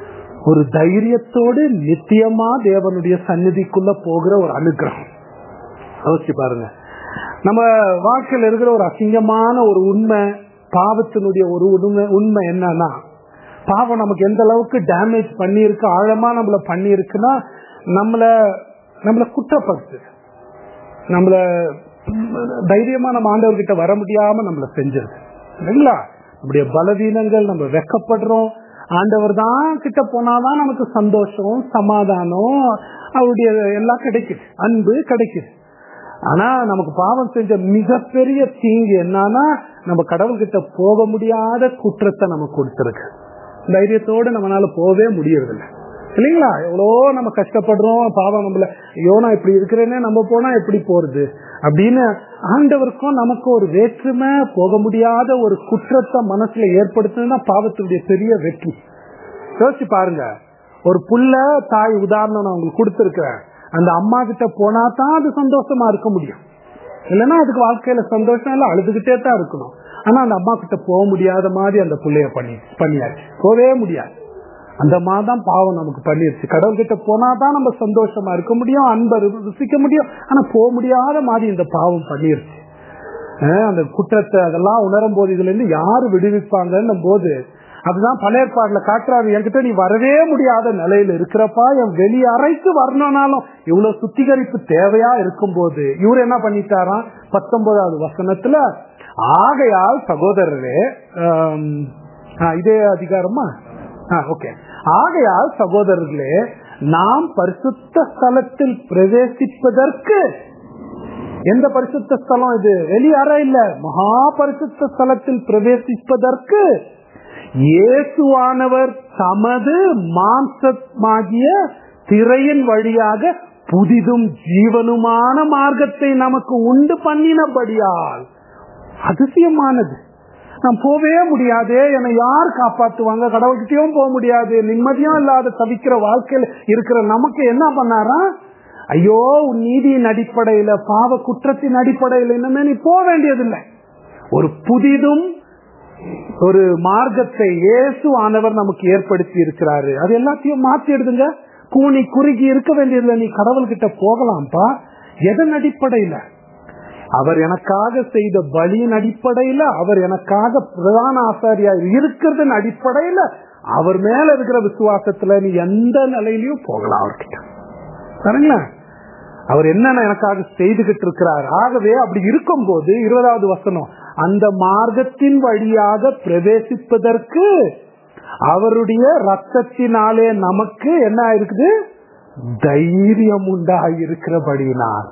ஒரு தைரியத்தோடு நித்தியமா தேவனுடைய சந்நிதிக்குள்ள போகிற ஒரு அனுகிரகம் யோசிச்சு பாருங்க நம்ம வாழ்க்கையில் இருக்கிற ஒரு அசிங்கமான ஒரு உண்மை பாவத்தினுடைய ஒரு உண்மை உண்மை என்னன்னா பாவம் நமக்கு எந்த அளவுக்கு டேமேஜ் பண்ணியிருக்கு ஆழமா நம்மள பண்ணியிருக்குன்னா நம்மள நம்மள குற்றப்படுத்து நம்மள தைரியமா நம்ம ஆண்டவர்கிட்ட வர முடியாம நம்மள செஞ்சது இல்லைங்களா நம்முடைய பலவீனங்கள் நம்ம வெக்கப்படுறோம் ஆண்டவர் தான் கிட்ட போனாதான் நமக்கு சந்தோஷம் சமாதானம் அவருடைய எல்லாம் கிடைக்குது அன்பு கிடைக்குது ஆனா நமக்கு பாவம் செஞ்ச மிகப்பெரிய தீங்கு என்னன்னா நம்ம கடவுள்கிட்ட போக முடியாத குற்றத்தை நம்ம கொடுத்துருக்கு தைரியத்தோடு நம்மளால போகவே முடியறதில்லை இல்லைங்களா எவ்வளோ நம்ம கஷ்டப்படுறோம் பாவம் நம்மள ஐயோ நான் இப்படி இருக்கிறேன்னே நம்ம போனா எப்படி போறது அப்படின்னு ஆண்டவருக்கும் நமக்கு ஒரு வேற்றுமை போக முடியாத ஒரு குற்றத்தை மனசுல ஏற்படுத்துனா பாவத்தினுடைய பெரிய வெற்றி யோசிச்சு பாருங்க ஒரு புள்ள தாய் உதாரணம் நான் உங்களுக்கு கொடுத்துருக்கிறேன் அந்த அம்மா கிட்ட போனா தான் அது சந்தோஷமா இருக்க முடியும் இல்லைன்னா அதுக்கு வாழ்க்கையில சந்தோஷம் இல்லை அழுதுகிட்டே தான் இருக்கணும் ஆனா அந்த அம்மா கிட்ட போக முடியாத மாதிரி அந்த பிள்ளைய பண்ணி பண்ணியாச்சு போகவே முடியாது அந்த மாதிரிதான் பாவம் நமக்கு பண்ணிருச்சு கடவுள் கிட்ட போனாதான் நம்ம சந்தோஷமா இருக்க முடியும் அன்பை ருசிக்க முடியும் ஆனா போக முடியாத மாதிரி இந்த பாவம் பண்ணிருச்சு அந்த குற்றத்தை அதெல்லாம் உணரும் போது இதுல இருந்து யாரு விடுவிப்பாங்கன்னும் போது அதுதான் பழைய பாடல காட்டுறாரு என்கிட்ட நீ வரவே முடியாத நிலையில இருக்கிறப்பா என் வெளி அறைக்கு வரணும்னாலும் இவ்வளவு சுத்திகரிப்பு தேவையா இருக்கும் போது இவர் என்ன பண்ணிட்டாராம் பத்தொன்பதாவது வசனத்துல ஆகையால் சகோதரரே இதே அதிகாரமா ஓகே ஆகையால் சகோதரர்களே நாம் பரிசுத்த ஸ்தலத்தில் பிரவேசிப்பதற்கு எந்த பரிசுத்த ஸ்தலம் இது வெளியற இல்ல மகா பரிசுத்த ஸ்தலத்தில் பிரவேசிப்பதற்கு இயேசுவானவர் தமது மாம்சமாகிய திரையின் வழியாக புதிதும் ஜீவனுமான மார்க்கத்தை நமக்கு உண்டு பண்ணினபடியால் அதிசயமானது நான் போவே முடியாது என்னை யார் காப்பாத்துவாங்க கடவுள்கிட்டயும் போக முடியாது நிம்மதியும் இல்லாத தவிக்கிற வாழ்க்கையில் இருக்கிற நமக்கு என்ன பண்ணாரா ஐயோ உன் நீதியின் அடிப்படையில பாவ குற்றத்தின் அடிப்படையில் இன்னுமே நீ போக வேண்டியதில்லை ஒரு புதிதும் ஒரு மார்க்கத்தை இயேசு ஆனவர் நமக்கு ஏற்படுத்தி இருக்கிறாரு அது எல்லாத்தையும் மாற்றி எடுதுங்க கூனி குறுகி இருக்க வேண்டியதில்லை நீ கடவுள்கிட்ட போகலாம்ப்பா எதன் அடிப்படையில அவர் எனக்காக செய்த பலியின் அடிப்படையில அவர் எனக்காக பிரதான ஆசாரியா இருக்கிறதன் அடிப்படையில அவர் மேல இருக்கிற விசுவாசத்துல நீ எந்த நிலையிலயும் போகலாம் அவர்கிட்ட சரிங்களா அவர் என்ன எனக்காக செய்துகிட்டு இருக்கிறார் ஆகவே அப்படி இருக்கும் போது இருபதாவது வசனம் அந்த மார்க்கத்தின் வழியாக பிரவேசிப்பதற்கு அவருடைய ரத்தத்தினாலே நமக்கு என்ன இருக்குது தைரியம் உண்டாயிருக்கிறபடினால்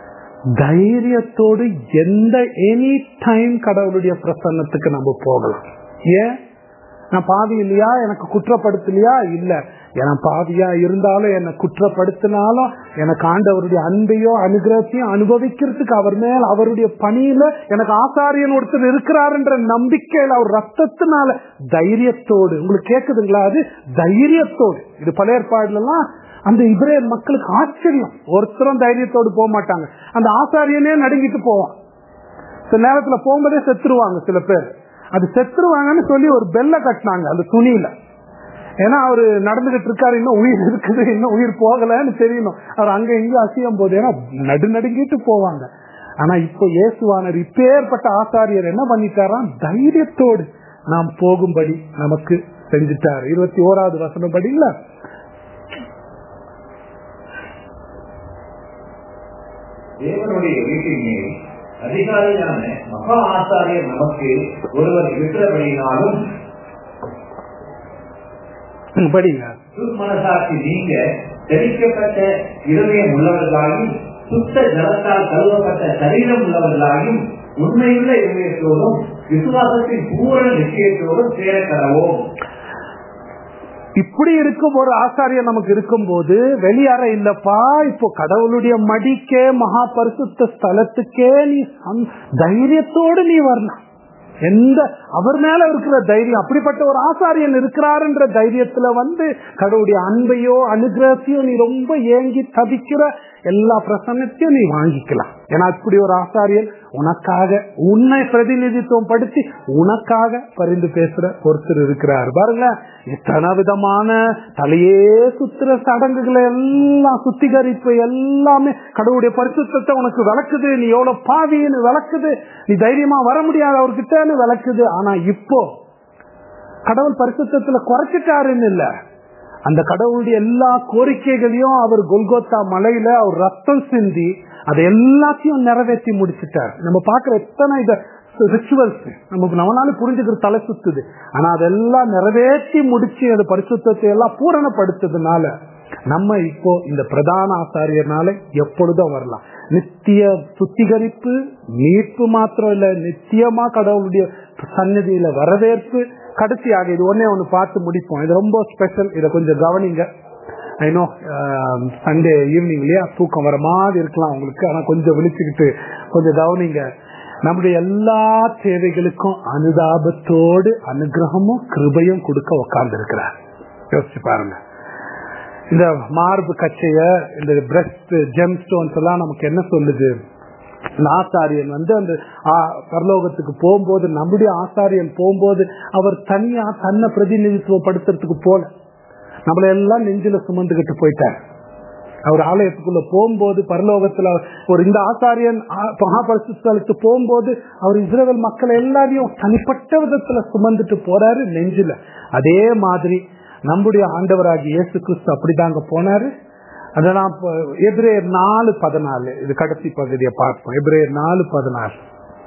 தைரியத்தோடு எந்த எனி டைம் கடவுளுடைய பிரசன்னத்துக்கு நம்ம போகலாம் ஏன் நான் பாவி இல்லையா எனக்கு குற்றப்படுத்தலையா இல்ல என பாவியா இருந்தாலும் என்னை குற்றப்படுத்தினாலும் எனக்கு ஆண்டவருடைய அன்பையோ அனுகிரகத்தையும் அனுபவிக்கிறதுக்கு அவர் மேல் அவருடைய பணியில எனக்கு ஆசாரியன் ஒருத்தர் இருக்கிறாருன்ற நம்பிக்கையில அவர் ரத்தத்தினால தைரியத்தோடு உங்களுக்கு கேக்குதுங்களா அது தைரியத்தோடு இது பழைய ஏற்பாடுலாம் அந்த இப்ரேல் மக்களுக்கு ஆச்சரியம் ஒருத்தரும் தைரியத்தோடு போக மாட்டாங்க அந்த ஆசாரியனே நடுங்கிட்டு போவான் சில நேரத்துல போகும்போதே செத்துருவாங்க சில பேர் அது செத்துருவாங்கன்னு சொல்லி ஒரு பெல்ல கட்டினாங்க அந்த துணியில ஏன்னா அவரு நடந்துகிட்டு இருக்காரு இன்னும் உயிர் இருக்குது இன்னும் உயிர் போகலன்னு தெரியணும் அவர் அங்க இங்க அசியம் போது ஏன்னா நடு நடுங்கிட்டு போவாங்க ஆனா இப்போ இயேசுவானர் இப்பேற்பட்ட ஆசாரியர் என்ன பண்ணிட்டாராம் தைரியத்தோடு நாம் போகும்படி நமக்கு செஞ்சுட்டார் இருபத்தி ஓராவது வசனம் படிங்களா தேவனுடைய வீட்டின் மேல் அதிகாரியான மகா ஆசாரியர் நமக்கு ஒருவர் இருக்கிறபடினாலும் படிங்க துர்மனசாட்சி நீங்க தெளிக்கப்பட்ட இருதயம் உள்ளவர்களாயும் சுத்த ஜலத்தால் கழுவப்பட்ட சரீரம் உள்ளவர்களாயும் உண்மையுள்ள இருதயத்தோடும் விசுவாசத்தின் பூரண நிச்சயத்தோடும் சேர தரவோம் இப்படி இருக்கும் ஒரு ஆசாரியர் நமக்கு இருக்கும் போது வெளியற இல்லப்பா இப்போ கடவுளுடைய மடிக்கே மகா பரிசுத்த ஸ்தலத்துக்கே நீ தைரியத்தோடு நீ வரலாம் எந்த அவர் மேல இருக்கிற தைரியம் அப்படிப்பட்ட ஒரு ஆசாரியன் இருக்கிறாருன்ற தைரியத்துல வந்து கடவுளுடைய அன்பையோ அனுகிரகத்தையோ நீ ரொம்ப ஏங்கி தவிக்கிற எல்லா பிரசன்னத்தையும் நீ வாங்கிக்கலாம் ஏன்னா இப்படி ஒரு ஆசாரியன் உனக்காக உன்னை பிரதிநிதித்துவம் படுத்தி உனக்காக பரிந்து பேசுற ஒருத்தர் இருக்கிறார் பாருங்களேன் எத்தனை விதமான தலையே சுத்துற சடங்குகளை எல்லாம் சுத்திகரிப்பு எல்லாமே கடவுளுடைய பரிசுத்தத்தை உனக்கு விளக்குது நீ எவ்வளவு பாவின்னு விளக்குது நீ தைரியமா வர முடியாது அவர்கிட்டன்னு விளக்குது ஆனா இப்போ கடவுள் பரிசுத்தத்துல குறைச்சிட்டாருன்னு இல்ல அந்த கடவுளுடைய எல்லா கோரிக்கைகளையும் அவர் கொல்கோத்தா மலையில அவர் ரத்தம் சிந்தி அதை எல்லாத்தையும் நிறைவேற்றி முடிச்சிட்டார் நம்ம பாக்குற எத்தனை இத ரிச்சுவல்ஸ் நமக்கு நம்மளால புரிஞ்சுக்கிற தலை சுத்துது ஆனா அதெல்லாம் நிறைவேற்றி முடிச்சு அது பரிசுத்தத்தை எல்லாம் பூரணப்படுத்ததுனால நம்ம இப்போ இந்த பிரதான ஆசாரியர்னால எப்பொழுதும் வரலாம் நித்திய சுத்திகரிப்பு மீட்பு மாத்திரம் இல்ல நித்தியமா கடவுளுடைய சன்னதியில வரவேற்பு கடைசியாக இது ஒன்னே ஒண்ணு பார்த்து முடிப்போம் இது ரொம்ப ஸ்பெஷல் இதை கொஞ்சம் கவனிங்க ஐநோ சண்டே ஈவினிங் இல்லையா தூக்கம் வர மாதிரி இருக்கலாம் உங்களுக்கு ஆனா கொஞ்சம் விழிச்சுக்கிட்டு கொஞ்சம் கவனிங்க நம்முடைய எல்லா தேவைகளுக்கும் அனுதாபத்தோடு அனுகிரகமும் கிருபையும் கொடுக்க உட்கார்ந்து இருக்கிறார் யோசிச்சு பாருங்க இந்த மார்பு கச்சைய இந்த பிரஸ்ட் ஜெம் ஸ்டோன்ஸ் எல்லாம் நமக்கு என்ன சொல்லுது இந்த ஆசாரியன் வந்து அந்த பரலோகத்துக்கு போகும்போது நம்முடைய ஆசாரியன் போகும்போது அவர் தனியா தன்னை பிரதிநிதித்துவப்படுத்துறதுக்கு போல நம்மள எல்லாம் நெஞ்சில சுமந்துகிட்டு போயிட்டார் அவர் ஆலயத்துக்குள்ள போகும்போது பரலோகத்துல ஒரு இந்த ஆசாரியன் மகாபரிசுத்தலுக்கு போகும்போது அவர் இஸ்ரேல் மக்கள் எல்லாரையும் தனிப்பட்ட விதத்துல சுமந்துட்டு போறாரு நெஞ்சில அதே மாதிரி நம்முடைய ஆண்டவராகி இயேசு கிறிஸ்து அப்படிதாங்க போனாரு அதெல்லாம் எப்ரேயர் நாலு பதினாலு இது கடைசி பகுதியை பார்ப்போம் எப்ரேயர் நாலு பதினாலு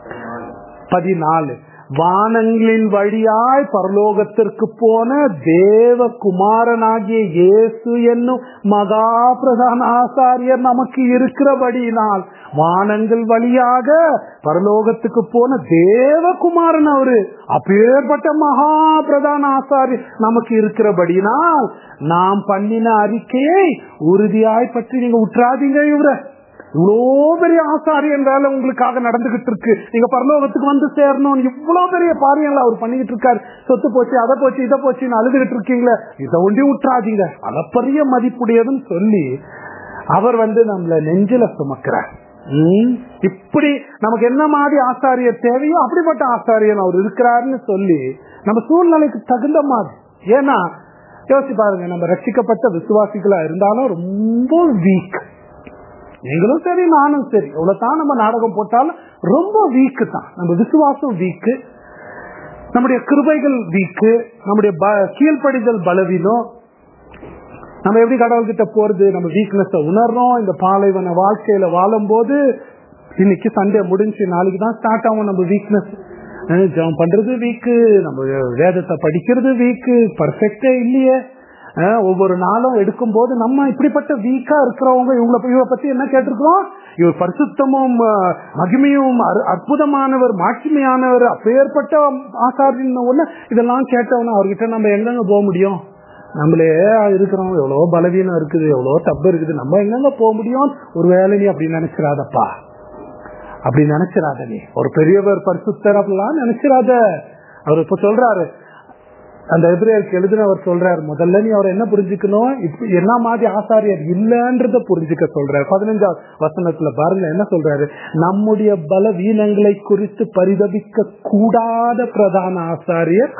பதினாலு வானங்களின் வழியாய் பரலோகத்திற்கு போன தேவ குமாரனாகிய இயேசு என்னும் மகா பிரதான ஆசாரியர் நமக்கு இருக்கிறபடியினால் வானங்கள் வழியாக பரலோகத்துக்கு போன தேவகுமாரன் அவரு அப்பேற்பட்ட மகா பிரதான ஆசாரியர் நமக்கு இருக்கிறபடியினால் நாம் பண்ணின அறிக்கையை உறுதியாய் பற்றி நீங்க உற்றாதீங்க இவரை இவ்வளோ பெரிய ஆசாரியன் வேலை உங்களுக்காக நடந்துகிட்டு இருக்கு நீங்க பரலோகத்துக்கு வந்து சேரணும் இவ்வளவு பெரிய பாரியங்களை அவர் பண்ணிக்கிட்டு இருக்காரு சொத்து போச்சு அதை போச்சு இதை போச்சுன்னு அழுதுகிட்டு இருக்கீங்களே இதை ஒண்டி விட்டுறாதீங்க அளப்பரிய மதிப்புடையதுன்னு சொல்லி அவர் வந்து நம்மள நெஞ்சில சுமக்கிறார் இப்படி நமக்கு என்ன மாதிரி ஆசாரியர் தேவையோ அப்படிப்பட்ட ஆசாரியன் அவர் இருக்கிறாருன்னு சொல்லி நம்ம சூழ்நிலைக்கு தகுந்த மாதிரி ஏன்னா யோசிச்சு பாருங்க நம்ம ரட்சிக்கப்பட்ட விசுவாசிகளா இருந்தாலும் ரொம்ப வீக் நீங்களும் சரி நானும் சரி இவ்வளவுதான் நம்ம நாடகம் போட்டாலும் ரொம்ப வீக்கு தான் நம்ம விசுவாசம் வீக்கு நம்முடைய கிருபைகள் வீக்கு நம்முடைய கீழ்ப்படிதல் பலவீனம் நம்ம எப்படி கடவுள்கிட்ட போறது நம்ம வீக்னஸ் உணர்றோம் இந்த பாலைவன வாழ்க்கையில வாழும் போது இன்னைக்கு சண்டே முடிஞ்சு நாளைக்கு தான் ஸ்டார்ட் ஆகும் நம்ம வீக்னஸ் ஜெபம் பண்றது வீக்கு நம்ம வேதத்தை படிக்கிறது வீக்கு பர்ஃபெக்டே இல்லையே ஒவ்வொரு நாளும் எடுக்கும் போது நம்ம இப்படிப்பட்ட வீக்கா இருக்கிறவங்க இவங்களை இவரை பத்தி என்ன கேட்டிருக்கிறோம் இவர் பரிசுத்தமும் மகிமையும் அற்புதமானவர் மாட்சிமையானவர் அப்பேற்பட்ட ஆசாரின் ஒண்ணு இதெல்லாம் கேட்டவன அவர்கிட்ட நம்ம எங்கெங்க போக முடியும் நம்மளே இருக்கிறோம் எவ்வளவோ பலவீனம் இருக்குது எவ்வளவோ தப்பு இருக்குது நம்ம எங்கெங்க போக முடியும் ஒரு வேலை நீ அப்படி நினைச்சிடாதப்பா அப்படி நினைச்சிடாத நீ ஒரு பெரியவர் பரிசுத்தர் அப்படிலாம் நினைச்சிடாத அவர் இப்ப சொல்றாரு அந்த எபிரேயருக்கு எழுதினவர் சொல்றாரு முதல்ல நீ அவர் என்ன புரிஞ்சுக்கணும் இப்ப என்ன மாதிரி ஆசாரியர் இல்லன்றத புரிஞ்சுக்க சொல்றாரு பதினஞ்சாவது வசனத்துல பாருங்க என்ன சொல்றாரு நம்முடைய பலவீனங்களை குறித்து பரிதபிக்க கூடாத பிரதான ஆசாரியர்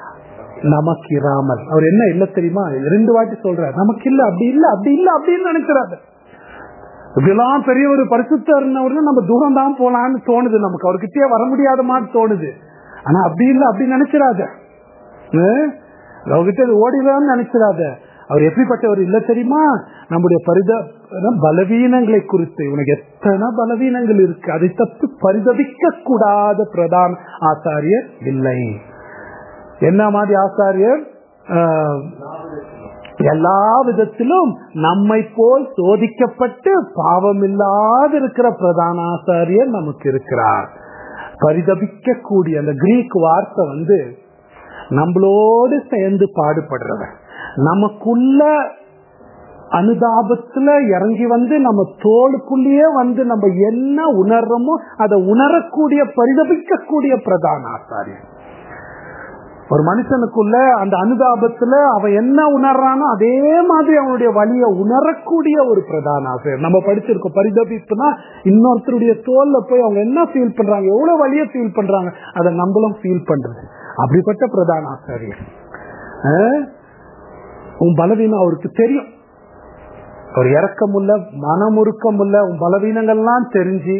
நமக்கு இராமல் அவர் என்ன இல்ல தெரியுமா ரெண்டு வாட்டி சொல்றாரு நமக்கு இல்ல அப்படி இல்ல அப்படி இல்ல அப்படின்னு நினைக்கிறாரு இப்படிலாம் பெரிய ஒரு பரிசுத்தர்னவர்னு நம்ம தூரம் தான் போலான்னு தோணுது நமக்கு அவர்கிட்டயே வர முடியாத மாதிரி தோணுது ஆனா அப்படி இல்ல அப்படி நினைச்சிடாத அவர்கிட்ட ஓடிடலாம்னு நினைச்சிடாத அவர் எப்படிப்பட்டவர் இல்ல தெரியுமா நம்முடைய பரித பலவீனங்களை குறித்து உனக்கு எத்தனை பலவீனங்கள் இருக்கு அதை தப்பு பரிதவிக்க கூடாத பிரதான ஆசாரியர் இல்லை என்ன மாதிரி ஆசாரியர் எல்லா விதத்திலும் நம்மை போல் சோதிக்கப்பட்டு பாவம் இல்லாத இருக்கிற பிரதான ஆசாரியர் நமக்கு இருக்கிறார் பரிதபிக்க கூடிய அந்த கிரீக் வார்த்தை வந்து நம்மளோடு சேர்ந்து பாடுபடுறவன் நமக்குள்ள அனுதாபத்துல இறங்கி வந்து நம்ம தோளுக்குள்ளேயே வந்து நம்ம என்ன உணர்றோமோ அதை உணரக்கூடிய பரிதபிக்கக்கூடிய பிரதான ஆசாரியன் ஒரு மனுஷனுக்குள்ள அந்த அனுதாபத்துல அவன் என்ன உணர்றானோ அதே மாதிரி அவனுடைய வழியை உணரக்கூடிய ஒரு பிரதான ஆசிரியர் நம்ம படிச்சிருக்கோம் பரிதபிப்புனா இன்னொருத்தருடைய தோல்ல போய் அவங்க என்ன ஃபீல் பண்றாங்க எவ்வளவு வழியை ஃபீல் பண்றாங்க அதை நம்மளும் ஃபீல் பண்றது அப்படிப்பட்ட பிரதான ஆசிரியர் ஆஹ், உன் பலவீனம் அவருக்கு தெரியும் ஒரு இறக்கமுள்ள மனமுருக்கமுள்ள உன் பலவீனங்கள்லாம் தெரிஞ்சு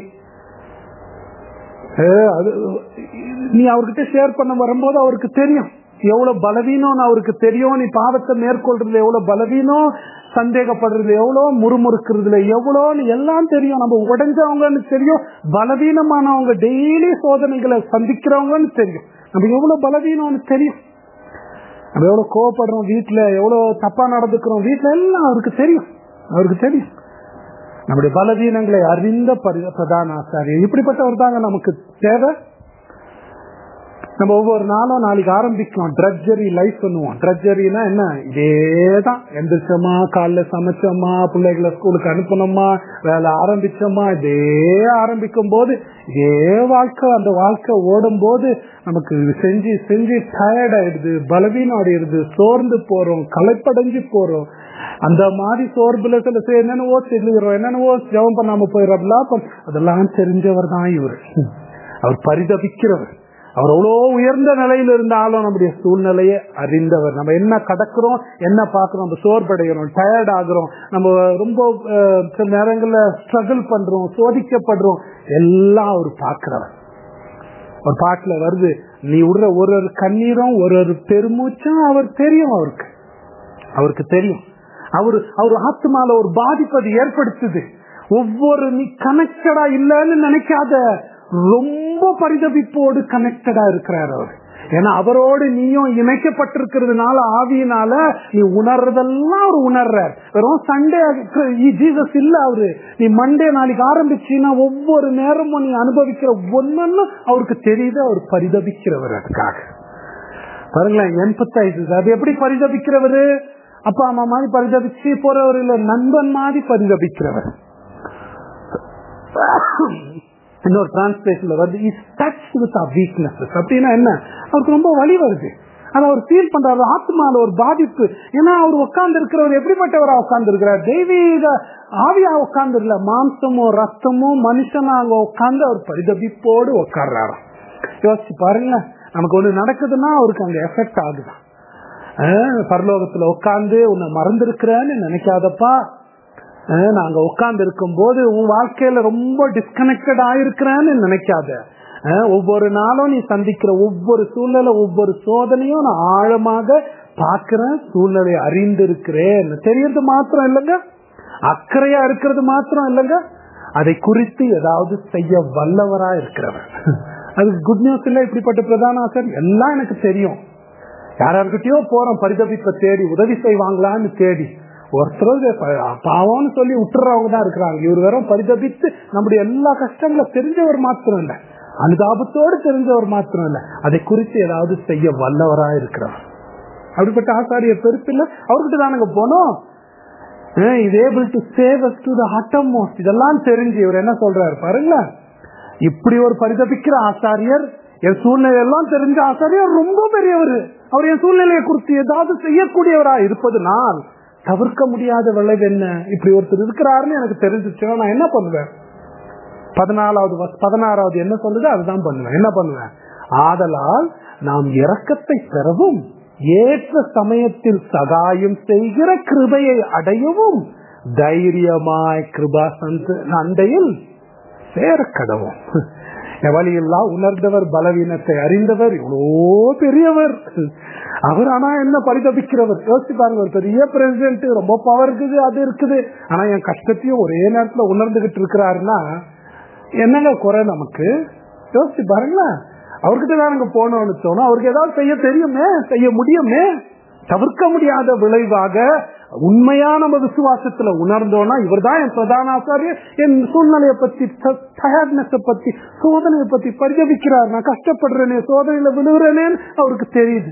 அஹ் அது நீ அவர்கிட்ட ஷேர் பண்ண வரும்போது அவருக்கு தெரியும் எவ்வளவு பலவீனம்னு அவருக்கு தெரியும் நீ பாவத்தை மேற்கொள்றதுல எவ்வளவு பலவீனம் சந்தேகப்படுறதுல எவ்வளவு முறுமுறுக்கிறதுல எவ்வளோன்னு எல்லாம் தெரியும் நம்ம உடைஞ்சவங்கன்னு தெரியும் பலவீனமானவங்க டெய்லி சோதனைகளை சந்திக்கிறவங்கன்னு தெரியும் நம்ம எவ்வளவு பலவீனம்னு தெரியும் நம்ம எவ்வளவு கோவப்படுறோம் வீட்டுல எவ்வளவு தப்பா நடந்துக்கிறோம் வீட்டுல எல்லாம் அவருக்கு தெரியும் அவருக்கு தெரியும் நம்முடைய பலவீனங்களை அறிந்த பரி- பிரதான ஆசாரியர் இப்படிப்பட்டவர் தாங்க நமக்கு தேவை நம்ம ஒவ்வொரு நாளும் நாளைக்கு ஆரம்பிக்கலாம் ட்ரட்ஜரி லைஃப் பண்ணுவோம் ட்ரட்ஜரினா என்ன இதேதான் எந்திரிச்சோமா காலைல சமைச்சோமா பிள்ளைகளை ஸ்கூலுக்கு அனுப்பணுமா வேலை ஆரம்பிச்சோமா இதே ஆரம்பிக்கும் போது இதே வாழ்க்கை அந்த வாழ்க்கை ஓடும் போது நமக்கு செஞ்சு செஞ்சு டயர்ட் ஆயிடுது பலவீனம் அடையிடுது சோர்ந்து போறோம் களைப்படைஞ்சு போறோம் அந்த மாதிரி சோர்வுல சில சே- என்னென்னவோ தெரிஞ்சுக்கிறோம் என்னென்னவோ ஜெபம் பண்ணாம போயிடலாம் அதெல்லாம் தெரிஞ்சவர் தான் இவர் அவர் பரிதபிக்கிறவர் அவர் அவ்வளோ உயர்ந்த நிலையில இருந்தாலும் நம்முடைய சூழ்நிலையை அறிந்தவர் நம்ம என்ன கடக்கிறோம் என்ன பார்க்கிறோம் நம்ம சோர்வடைகிறோம் டயர்ட் ஆகுறோம் நம்ம ரொம்ப அஹ், சில நேரங்கள்ல ஸ்ட்ரகிள் பண்றோம் சோதிக்கப்படுறோம் எல்லாம் அவர் பார்க்கிறவர் ஒரு பாட்டுல வருது நீ விடுற ஒரு ஒரு கண்ணீரும் ஒரு ஒரு பெருமூச்சும் அவர் தெரியும் அவருக்கு அவருக்கு தெரியும் அவர் அவர் ஆத்மால ஒரு பாதிப்பு அது ஏற்படுத்துது ஒவ்வொரு நீ கனெக்டடா இல்லைன்னு நினைக்காத ரொம்ப பரிதவிப்போடு கனெக்டடா இருக்கிறார் அவர் ஏன்னா அவரோடு நீயும் இணைக்கப்பட்டிருக்கிறதுனால ஆவியினால நீ உணர்றதெல்லாம் அவர் உணர்றார் வெறும் சண்டே ஜீசஸ் இல்ல அவரு நீ மண்டே நாளைக்கு ஆரம்பிச்சீன்னா ஒவ்வொரு நேரமும் நீ அனுபவிக்கிற ஒன்னு அவருக்கு தெரியுது அவர் பரிதபிக்கிறவர் அதுக்காக பாருங்களேன் எம்பத்தைசஸ் அது எப்படி பரிதபிக்கிறவரு அப்பா அம்மா மாதிரி பரிதபிச்சு போறவர் இல்ல நண்பன் மாதிரி பரிதபிக்கிறவர் இன்னொரு டிரான்ஸ்லேஷன்ல வந்து is touch with our weaknesses அப்படின்னா என்ன அவருக்கு ரொம்ப வலி வருது அதை அவர் ஃபீல் பண்றாரு ஆத்மால ஒரு பாதிப்பு ஏன்னா அவர் உட்கார்ந்து இருக்கிறவர் எப்படிப்பட்டவரா உட்கார்ந்து இருக்கிறார் தெய்வீக ஆவியா உட்கார்ந்து இல்ல மாம்சமோ ரத்தமோ மனுஷனா அங்க உட்கார்ந்து அவர் பரிதபிப்போடு உட்கார்றாராம் யோசிச்சு பாருங்க நமக்கு ஒண்ணு நடக்குதுன்னா அவருக்கு அங்க எஃபெக்ட் ஆகுதான் ஆஹ் பரலோகத்துல உட்கார்ந்து உன்னை மறந்திருக்கிறேன்னு நினைக்காதப்பா ஆஹ் நாங்க உட்கார்ந்து இருக்கும் போது உன் வாழ்க்கையில ரொம்ப டிஸ்கனெக்டட் ஆயிருக்கிறேன்னு நினைக்காத ஆஹ் ஒவ்வொரு நாளும் நீ சந்திக்கிற ஒவ்வொரு சூழ்நிலை ஒவ்வொரு சோதனையும் நான் ஆழமாக பார்க்கிறேன் சூழ்நிலையை அறிந்து இருக்கிறேன் தெரியறது மாத்திரம் இல்லைங்க அக்கறையா இருக்கிறது மாத்திரம் இல்லைங்க அதை குறித்து ஏதாவது செய்ய வல்லவரா இருக்கிறவர் அது குட் நியூஸ் இல்ல இப்படிப்பட்ட பிரதான ஆசர் எல்லாம் எனக்கு தெரியும் யாராருக்கிட்டயோ போறோம் பரிதபிப்ப தேடி உதவி செய்வாங்களான்னு தேடி ஒருத்தர் பாவம்னு சொல்லி விட்டுறவங்க தான் இருக்கிறாங்க இவர் வெறும் பரிதபித்து நம்முடைய எல்லா கஷ்டங்களை தெரிஞ்சவர் மாத்திரம் இல்ல அனுதாபத்தோடு தெரிஞ்சவர் மாத்திரம் இல்ல அதை குறித்து ஏதாவது செய்ய வல்லவரா இருக்கிறார் அப்படிப்பட்ட ஆசாரிய பெருப்பு இல்ல அவர்கிட்ட தானுங்க போனோம் இது able to save to the uttermost இதெல்லாம் தெரிஞ்சு இவர் என்ன சொல்றாரு பாருங்களேன் இப்படி ஒரு பரிதபிக்கிற ஆசாரியர் என் சூழ்நிலை எல்லாம் தெரிஞ்ச ஆசாரியர் ரொம்ப பெரியவர் அவர் என் சூழ்நிலையை குறித்து ஏதாவது செய்யக்கூடியவரா இருப்பது நான் தவிர்க்க முடியாத விளைவு என்ன இப்படி ஒருத்தர் இருக்கிறாருன்னு எனக்கு தெரிஞ்சிச்சுன்னா நான் என்ன பண்ணுவேன் பதினாலாவது வஸ்- பதினாறாவது என்ன சொல்லுது அதுதான் பண்ணுவேன் என்ன பண்ணுவேன் ஆதலால் நாம் இரக்கத்தை பெறவும் ஏற்ற சமயத்தில் சகாயம் செய்கிற கிருபையை அடையவும் தைரியமாய் கிருபா சந்த அண்டையில் சேர கடவும் எவழியெல்லாம் உணர்ந்தவர் பலவீனத்தை அறிந்தவர் இவ்வளோ பெரியவர் அவர் ஆனா என்ன பரிதபிக்கிறவர் யோசிச்சு பாருங்க ஒரு பெரிய பிரசிடென்ட் ரொம்ப பவர் இருக்குது அது இருக்குது ஆனா என் கஷ்டத்தையும் ஒரே நேரத்துல உணர்ந்துகிட்டு இருக்கிறாருன்னா என்னங்க குறை நமக்கு யோசிச்சு பாருங்களேன் அவர்கிட்ட தான் நாங்க போனோம்னு சொன்னோம் அவருக்கு ஏதாவது செய்ய தெரியுமே செய்ய முடியுமே தவிர்க்க முடியாத விளைவாக உண்மையா நம்ம விசுவாசத்துல உணர்ந்தோம்னா இவர் தான் என் பிரதான ஆசாரியர் என் சூழ்நிலையை பத்தி டயர்ட்னஸ் பத்தி சோதனையை பத்தி பரிதவிக்கிறார் நான் கஷ்டப்படுறேனே சோதனையில விழுகிறேனேன்னு அவருக்கு தெரியுது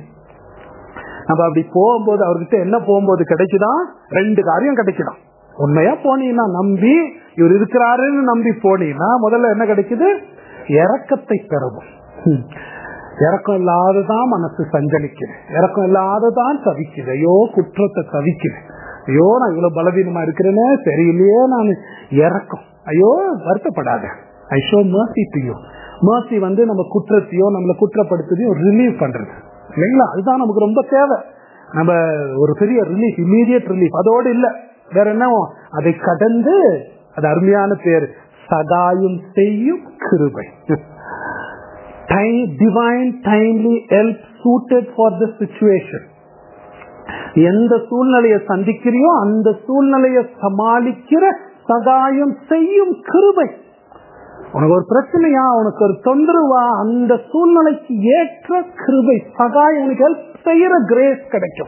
நம்ம அப்படி போகும்போது அவர்கிட்ட என்ன போகும்போது கிடைக்குதான் ரெண்டு காரியம் கிடைக்குதான் உண்மையா போனீங்கன்னா நம்பி இவர் இருக்கிறாருன்னு நம்பி போனீங்கன்னா முதல்ல என்ன கிடைக்குது இறக்கத்தை பெறவும் ஹம். இறக்கம் இல்லாததான் மனசு சஞ்சலிக்குது இறக்கம் இல்லாததான் தவிக்குது ஐயோ குற்றத்தை தவிக்குது ஐயோ நான் இவ்வளவு பலவீனமா இருக்கிறேனே சரியில்லையே நான் இறக்கம் ஐயோ வருத்தப்படாத I show mercy to you mercy வந்து நம்ம குற்றத்தையோ நம்மளை குற்றப்படுத்துதையும் ரிலீவ் பண்றது இல்லைங்களா அதுதான் நமக்கு ரொம்ப தேவை நம்ம ஒரு பெரிய ரிலீஃப் இமீடியட் ரிலீஃப் அதோடு இல்ல வேற என்ன அதை கடந்து அது அருமையான பேர் சகாயம் செய்யும் கிருபை divine timely help suited for the situation எந்த சூழ்நிலையை சந்திக்கிறியோ அந்த சூழ்நிலையை சமாளிக்கிற சகாயம் செய்யும் கிருபை உனக்கு ஒரு பிரச்சனையா உனக்கு ஒரு தொந்தரவா அந்த சூழ்நிலைக்கு ஏற்ற கிருபை சகாயம் உனக்கு ஹெல்ப் செய்யற கிரேஸ் கிடைக்கும்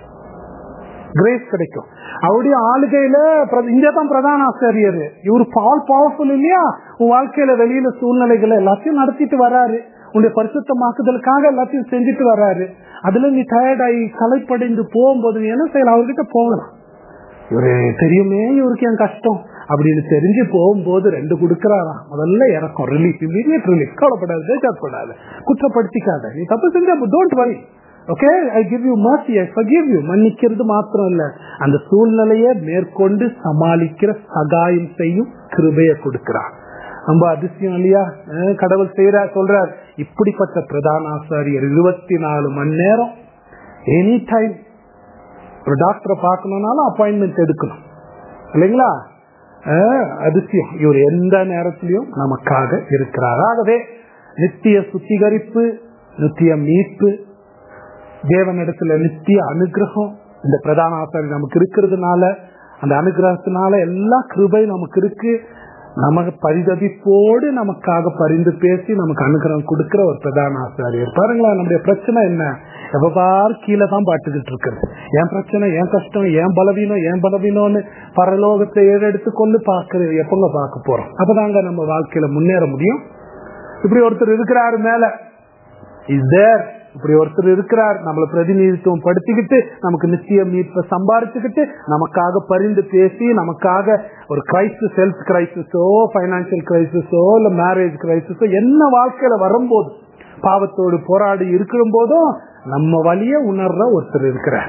கிரேஸ் கிடைக்கும் அவருடைய ஆளுகையில இங்கே தான் பிரதான ஆசிரியர் இவர் பால் பவர்ஃபுல் இல்லையா உன் வாழ்க்கையில வெளியில சூழ்நிலைகளை எல்லாத்தையும் நடத்திட்டு வராரு உன்னுடைய பரிசுத்தமாக்குதலுக்காக எல்லாத்தையும் செஞ்சுட்டு வர்றாரு அதுல நீ டயர்டாகி கலைப்படைந்து போகும்போது நீ என்ன செய்யலாம் அவர்கிட்ட போகலாம் இவரு தெரியுமே இவருக்கு என் கஷ்டம் அப்படின்னு தெரிஞ்சு போகும்போது ரெண்டு கொடுக்கறாராம் முதல்ல இறக்கும் ரிலீஃப் இமீடியட் ரிலீஃப் கவலைப்படாது பேசாப்படாது குற்றப்படுத்திக்காத நீ தப்பு செஞ்சா don't worry okay I give you mercy I forgive you மன்னிக்கிறது மாத்திரம் இல்ல அந்த சூழ்நிலையை மேற்கொண்டு சமாளிக்கிற சகாயம் செய்யும் கிருபையை கொடுக்கிறார் ரொம்ப அதிசயம் இல்லையா கடவுள் செய்யறார் சொல்றார் இப்படிப்பட்ட பிரதான ஆசாரியர் இருபத்தி நாலு மணி நேரம் எனி டைம் ஒரு டாக்டரை பார்க்கணும்னாலும் அப்பாயின்மெண்ட் எடுக்கணும் இல்லைங்களா அதிசயம் இவர் எந்த நேரத்திலையும் நமக்காக இருக்கிறார் ஆகவே நித்திய சுத்திகரிப்பு நித்திய மீட்பு தேவனிடத்துல நித்திய அனுகிரகம் இந்த பிரதான ஆசாரி நமக்கு இருக்கிறதுனால அந்த அனுகிரகத்தினால எல்லா கிருபை நமக்கு இருக்கு நமக்கு பரிதவிப்போடு நமக்காக பரிந்து பேசி நமக்கு அனுகிரகம் கொடுக்கிற ஒரு பிரதான ஆசாரியர் பாருங்களா நம்முடைய பிரச்சனை என்ன எப்ப பார் கீழே தான் பாட்டுக்கிட்டு இருக்கிறது என் பிரச்சனை என் கஷ்டம் என் பலவீனம் என் பலவீனம்னு பரலோகத்தை ஏறெடுத்து கொண்டு பாக்குறது எப்பங்க பார்க்க போறோம் அப்பதாங்க நம்ம வாழ்க்கையில முன்னேற முடியும் இப்படி ஒருத்தர் இருக்கிறாரு மேல இஸ் தேர் இப்படி ஒருத்தர் இருக்கிறார் நம்மளை பிரதிநிதித்துவம் படுத்திக்கிட்டு நமக்கு நிச்சய மீட்பை சம்பாரிச்சுக்கிட்டு நமக்காக பரிந்து பேசி நமக்காக ஒரு கிரைசிஸ் ஹெல்த் கிரைசிஸோ பைனான்சியல் கிரைசிஸோ இல்ல மேரேஜ் கிரைசிஸோ என்ன வாழ்க்கையில வரும்போது பாவத்தோடு போராடி இருக்கிற போதும் நம்ம வழிய உணர்ற ஒருத்தர் இருக்கிறார்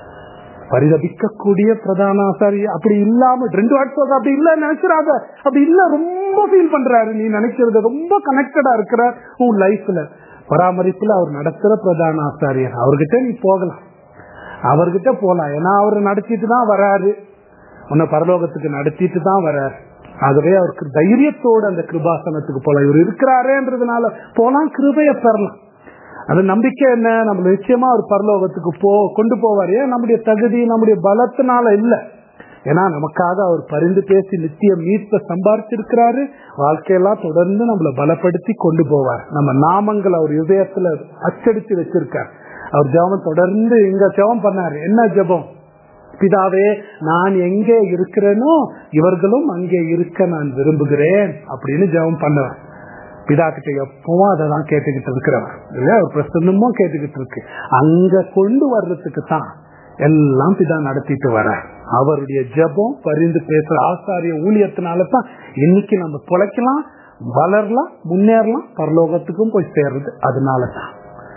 பரிதபிக்கக்கூடிய பிரதான ஆசாரி அப்படி இல்லாம ரெண்டு வாட்ஸ் அப்படி இல்ல நினைச்சிடாத அப்படி இல்ல ரொம்ப ஃபீல் பண்றாரு நீ நினைக்கிறது ரொம்ப கனெக்டடா இருக்கிற உன் லைஃப்ல பராமரிப்புல அவர் நடத்துற பிரதான ஆசாரியர் அவர்கிட்ட நீ போகலாம் அவர்கிட்ட போலாம் ஏன்னா அவர் நடத்திட்டு தான் வராரு உன்னை பரலோகத்துக்கு நடத்திட்டு தான் வராரு ஆகவே அவருக்கு தைரியத்தோடு அந்த கிருபாசனத்துக்கு போலாம் இவர் இருக்கிறாரேன்றதுனால போலாம் கிருபைய பெறலாம் அது நம்பிக்கை என்ன நம்ம நிச்சயமா ஒரு பரலோகத்துக்கு போ கொண்டு போவார் ஏன் நம்முடைய தகுதி நம்முடைய பலத்தினால இல்ல ஏன்னா நமக்காக அவர் பரிந்து பேசி நித்திய மீட்பை சம்பாரிச்சிருக்கிறாரு வாழ்க்கையெல்லாம் தொடர்ந்து நம்மளை பலப்படுத்தி கொண்டு போவார் நம்ம நாமங்கள் அவர் இதயத்துல அச்சடிச்சு வச்சிருக்கார் அவர் ஜெபம் தொடர்ந்து இங்க ஜெபம் பண்ணாரு என்ன ஜெபம் பிதாவே நான் எங்கே இருக்கிறேனோ இவர்களும் அங்கே இருக்க நான் விரும்புகிறேன் அப்படின்னு ஜெபம் பண்ணவர் பிதா கிட்ட எப்பவும் அதை தான் கேட்டுக்கிட்டு இருக்கிறவர் இல்லையா ஒரு பிரசன்னமும் கேட்டுக்கிட்டு இருக்கு அங்க கொண்டு வர்றதுக்கு தான் எல்லாம் பிதா நடத்திட்டு வர அவருடைய ஜபம் பரிந்து பேசுற ஆசாரிய ஊழியத்தினால தான் இன்னைக்கு நம்ம தொலைக்கலாம் வளரலாம் முன்னேறலாம் பரலோகத்துக்கும் போய் சேர்றது அதனால தான்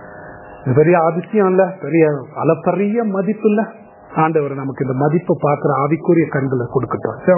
பெரிய அதிசயம் இல்ல பெரிய அளப்பரிய மதிப்பு இல்ல ஆண்டவர் நமக்கு இந்த மதிப்பை பார்க்கிற ஆவிக்குரிய கண்களை கொடுக்கட்டும்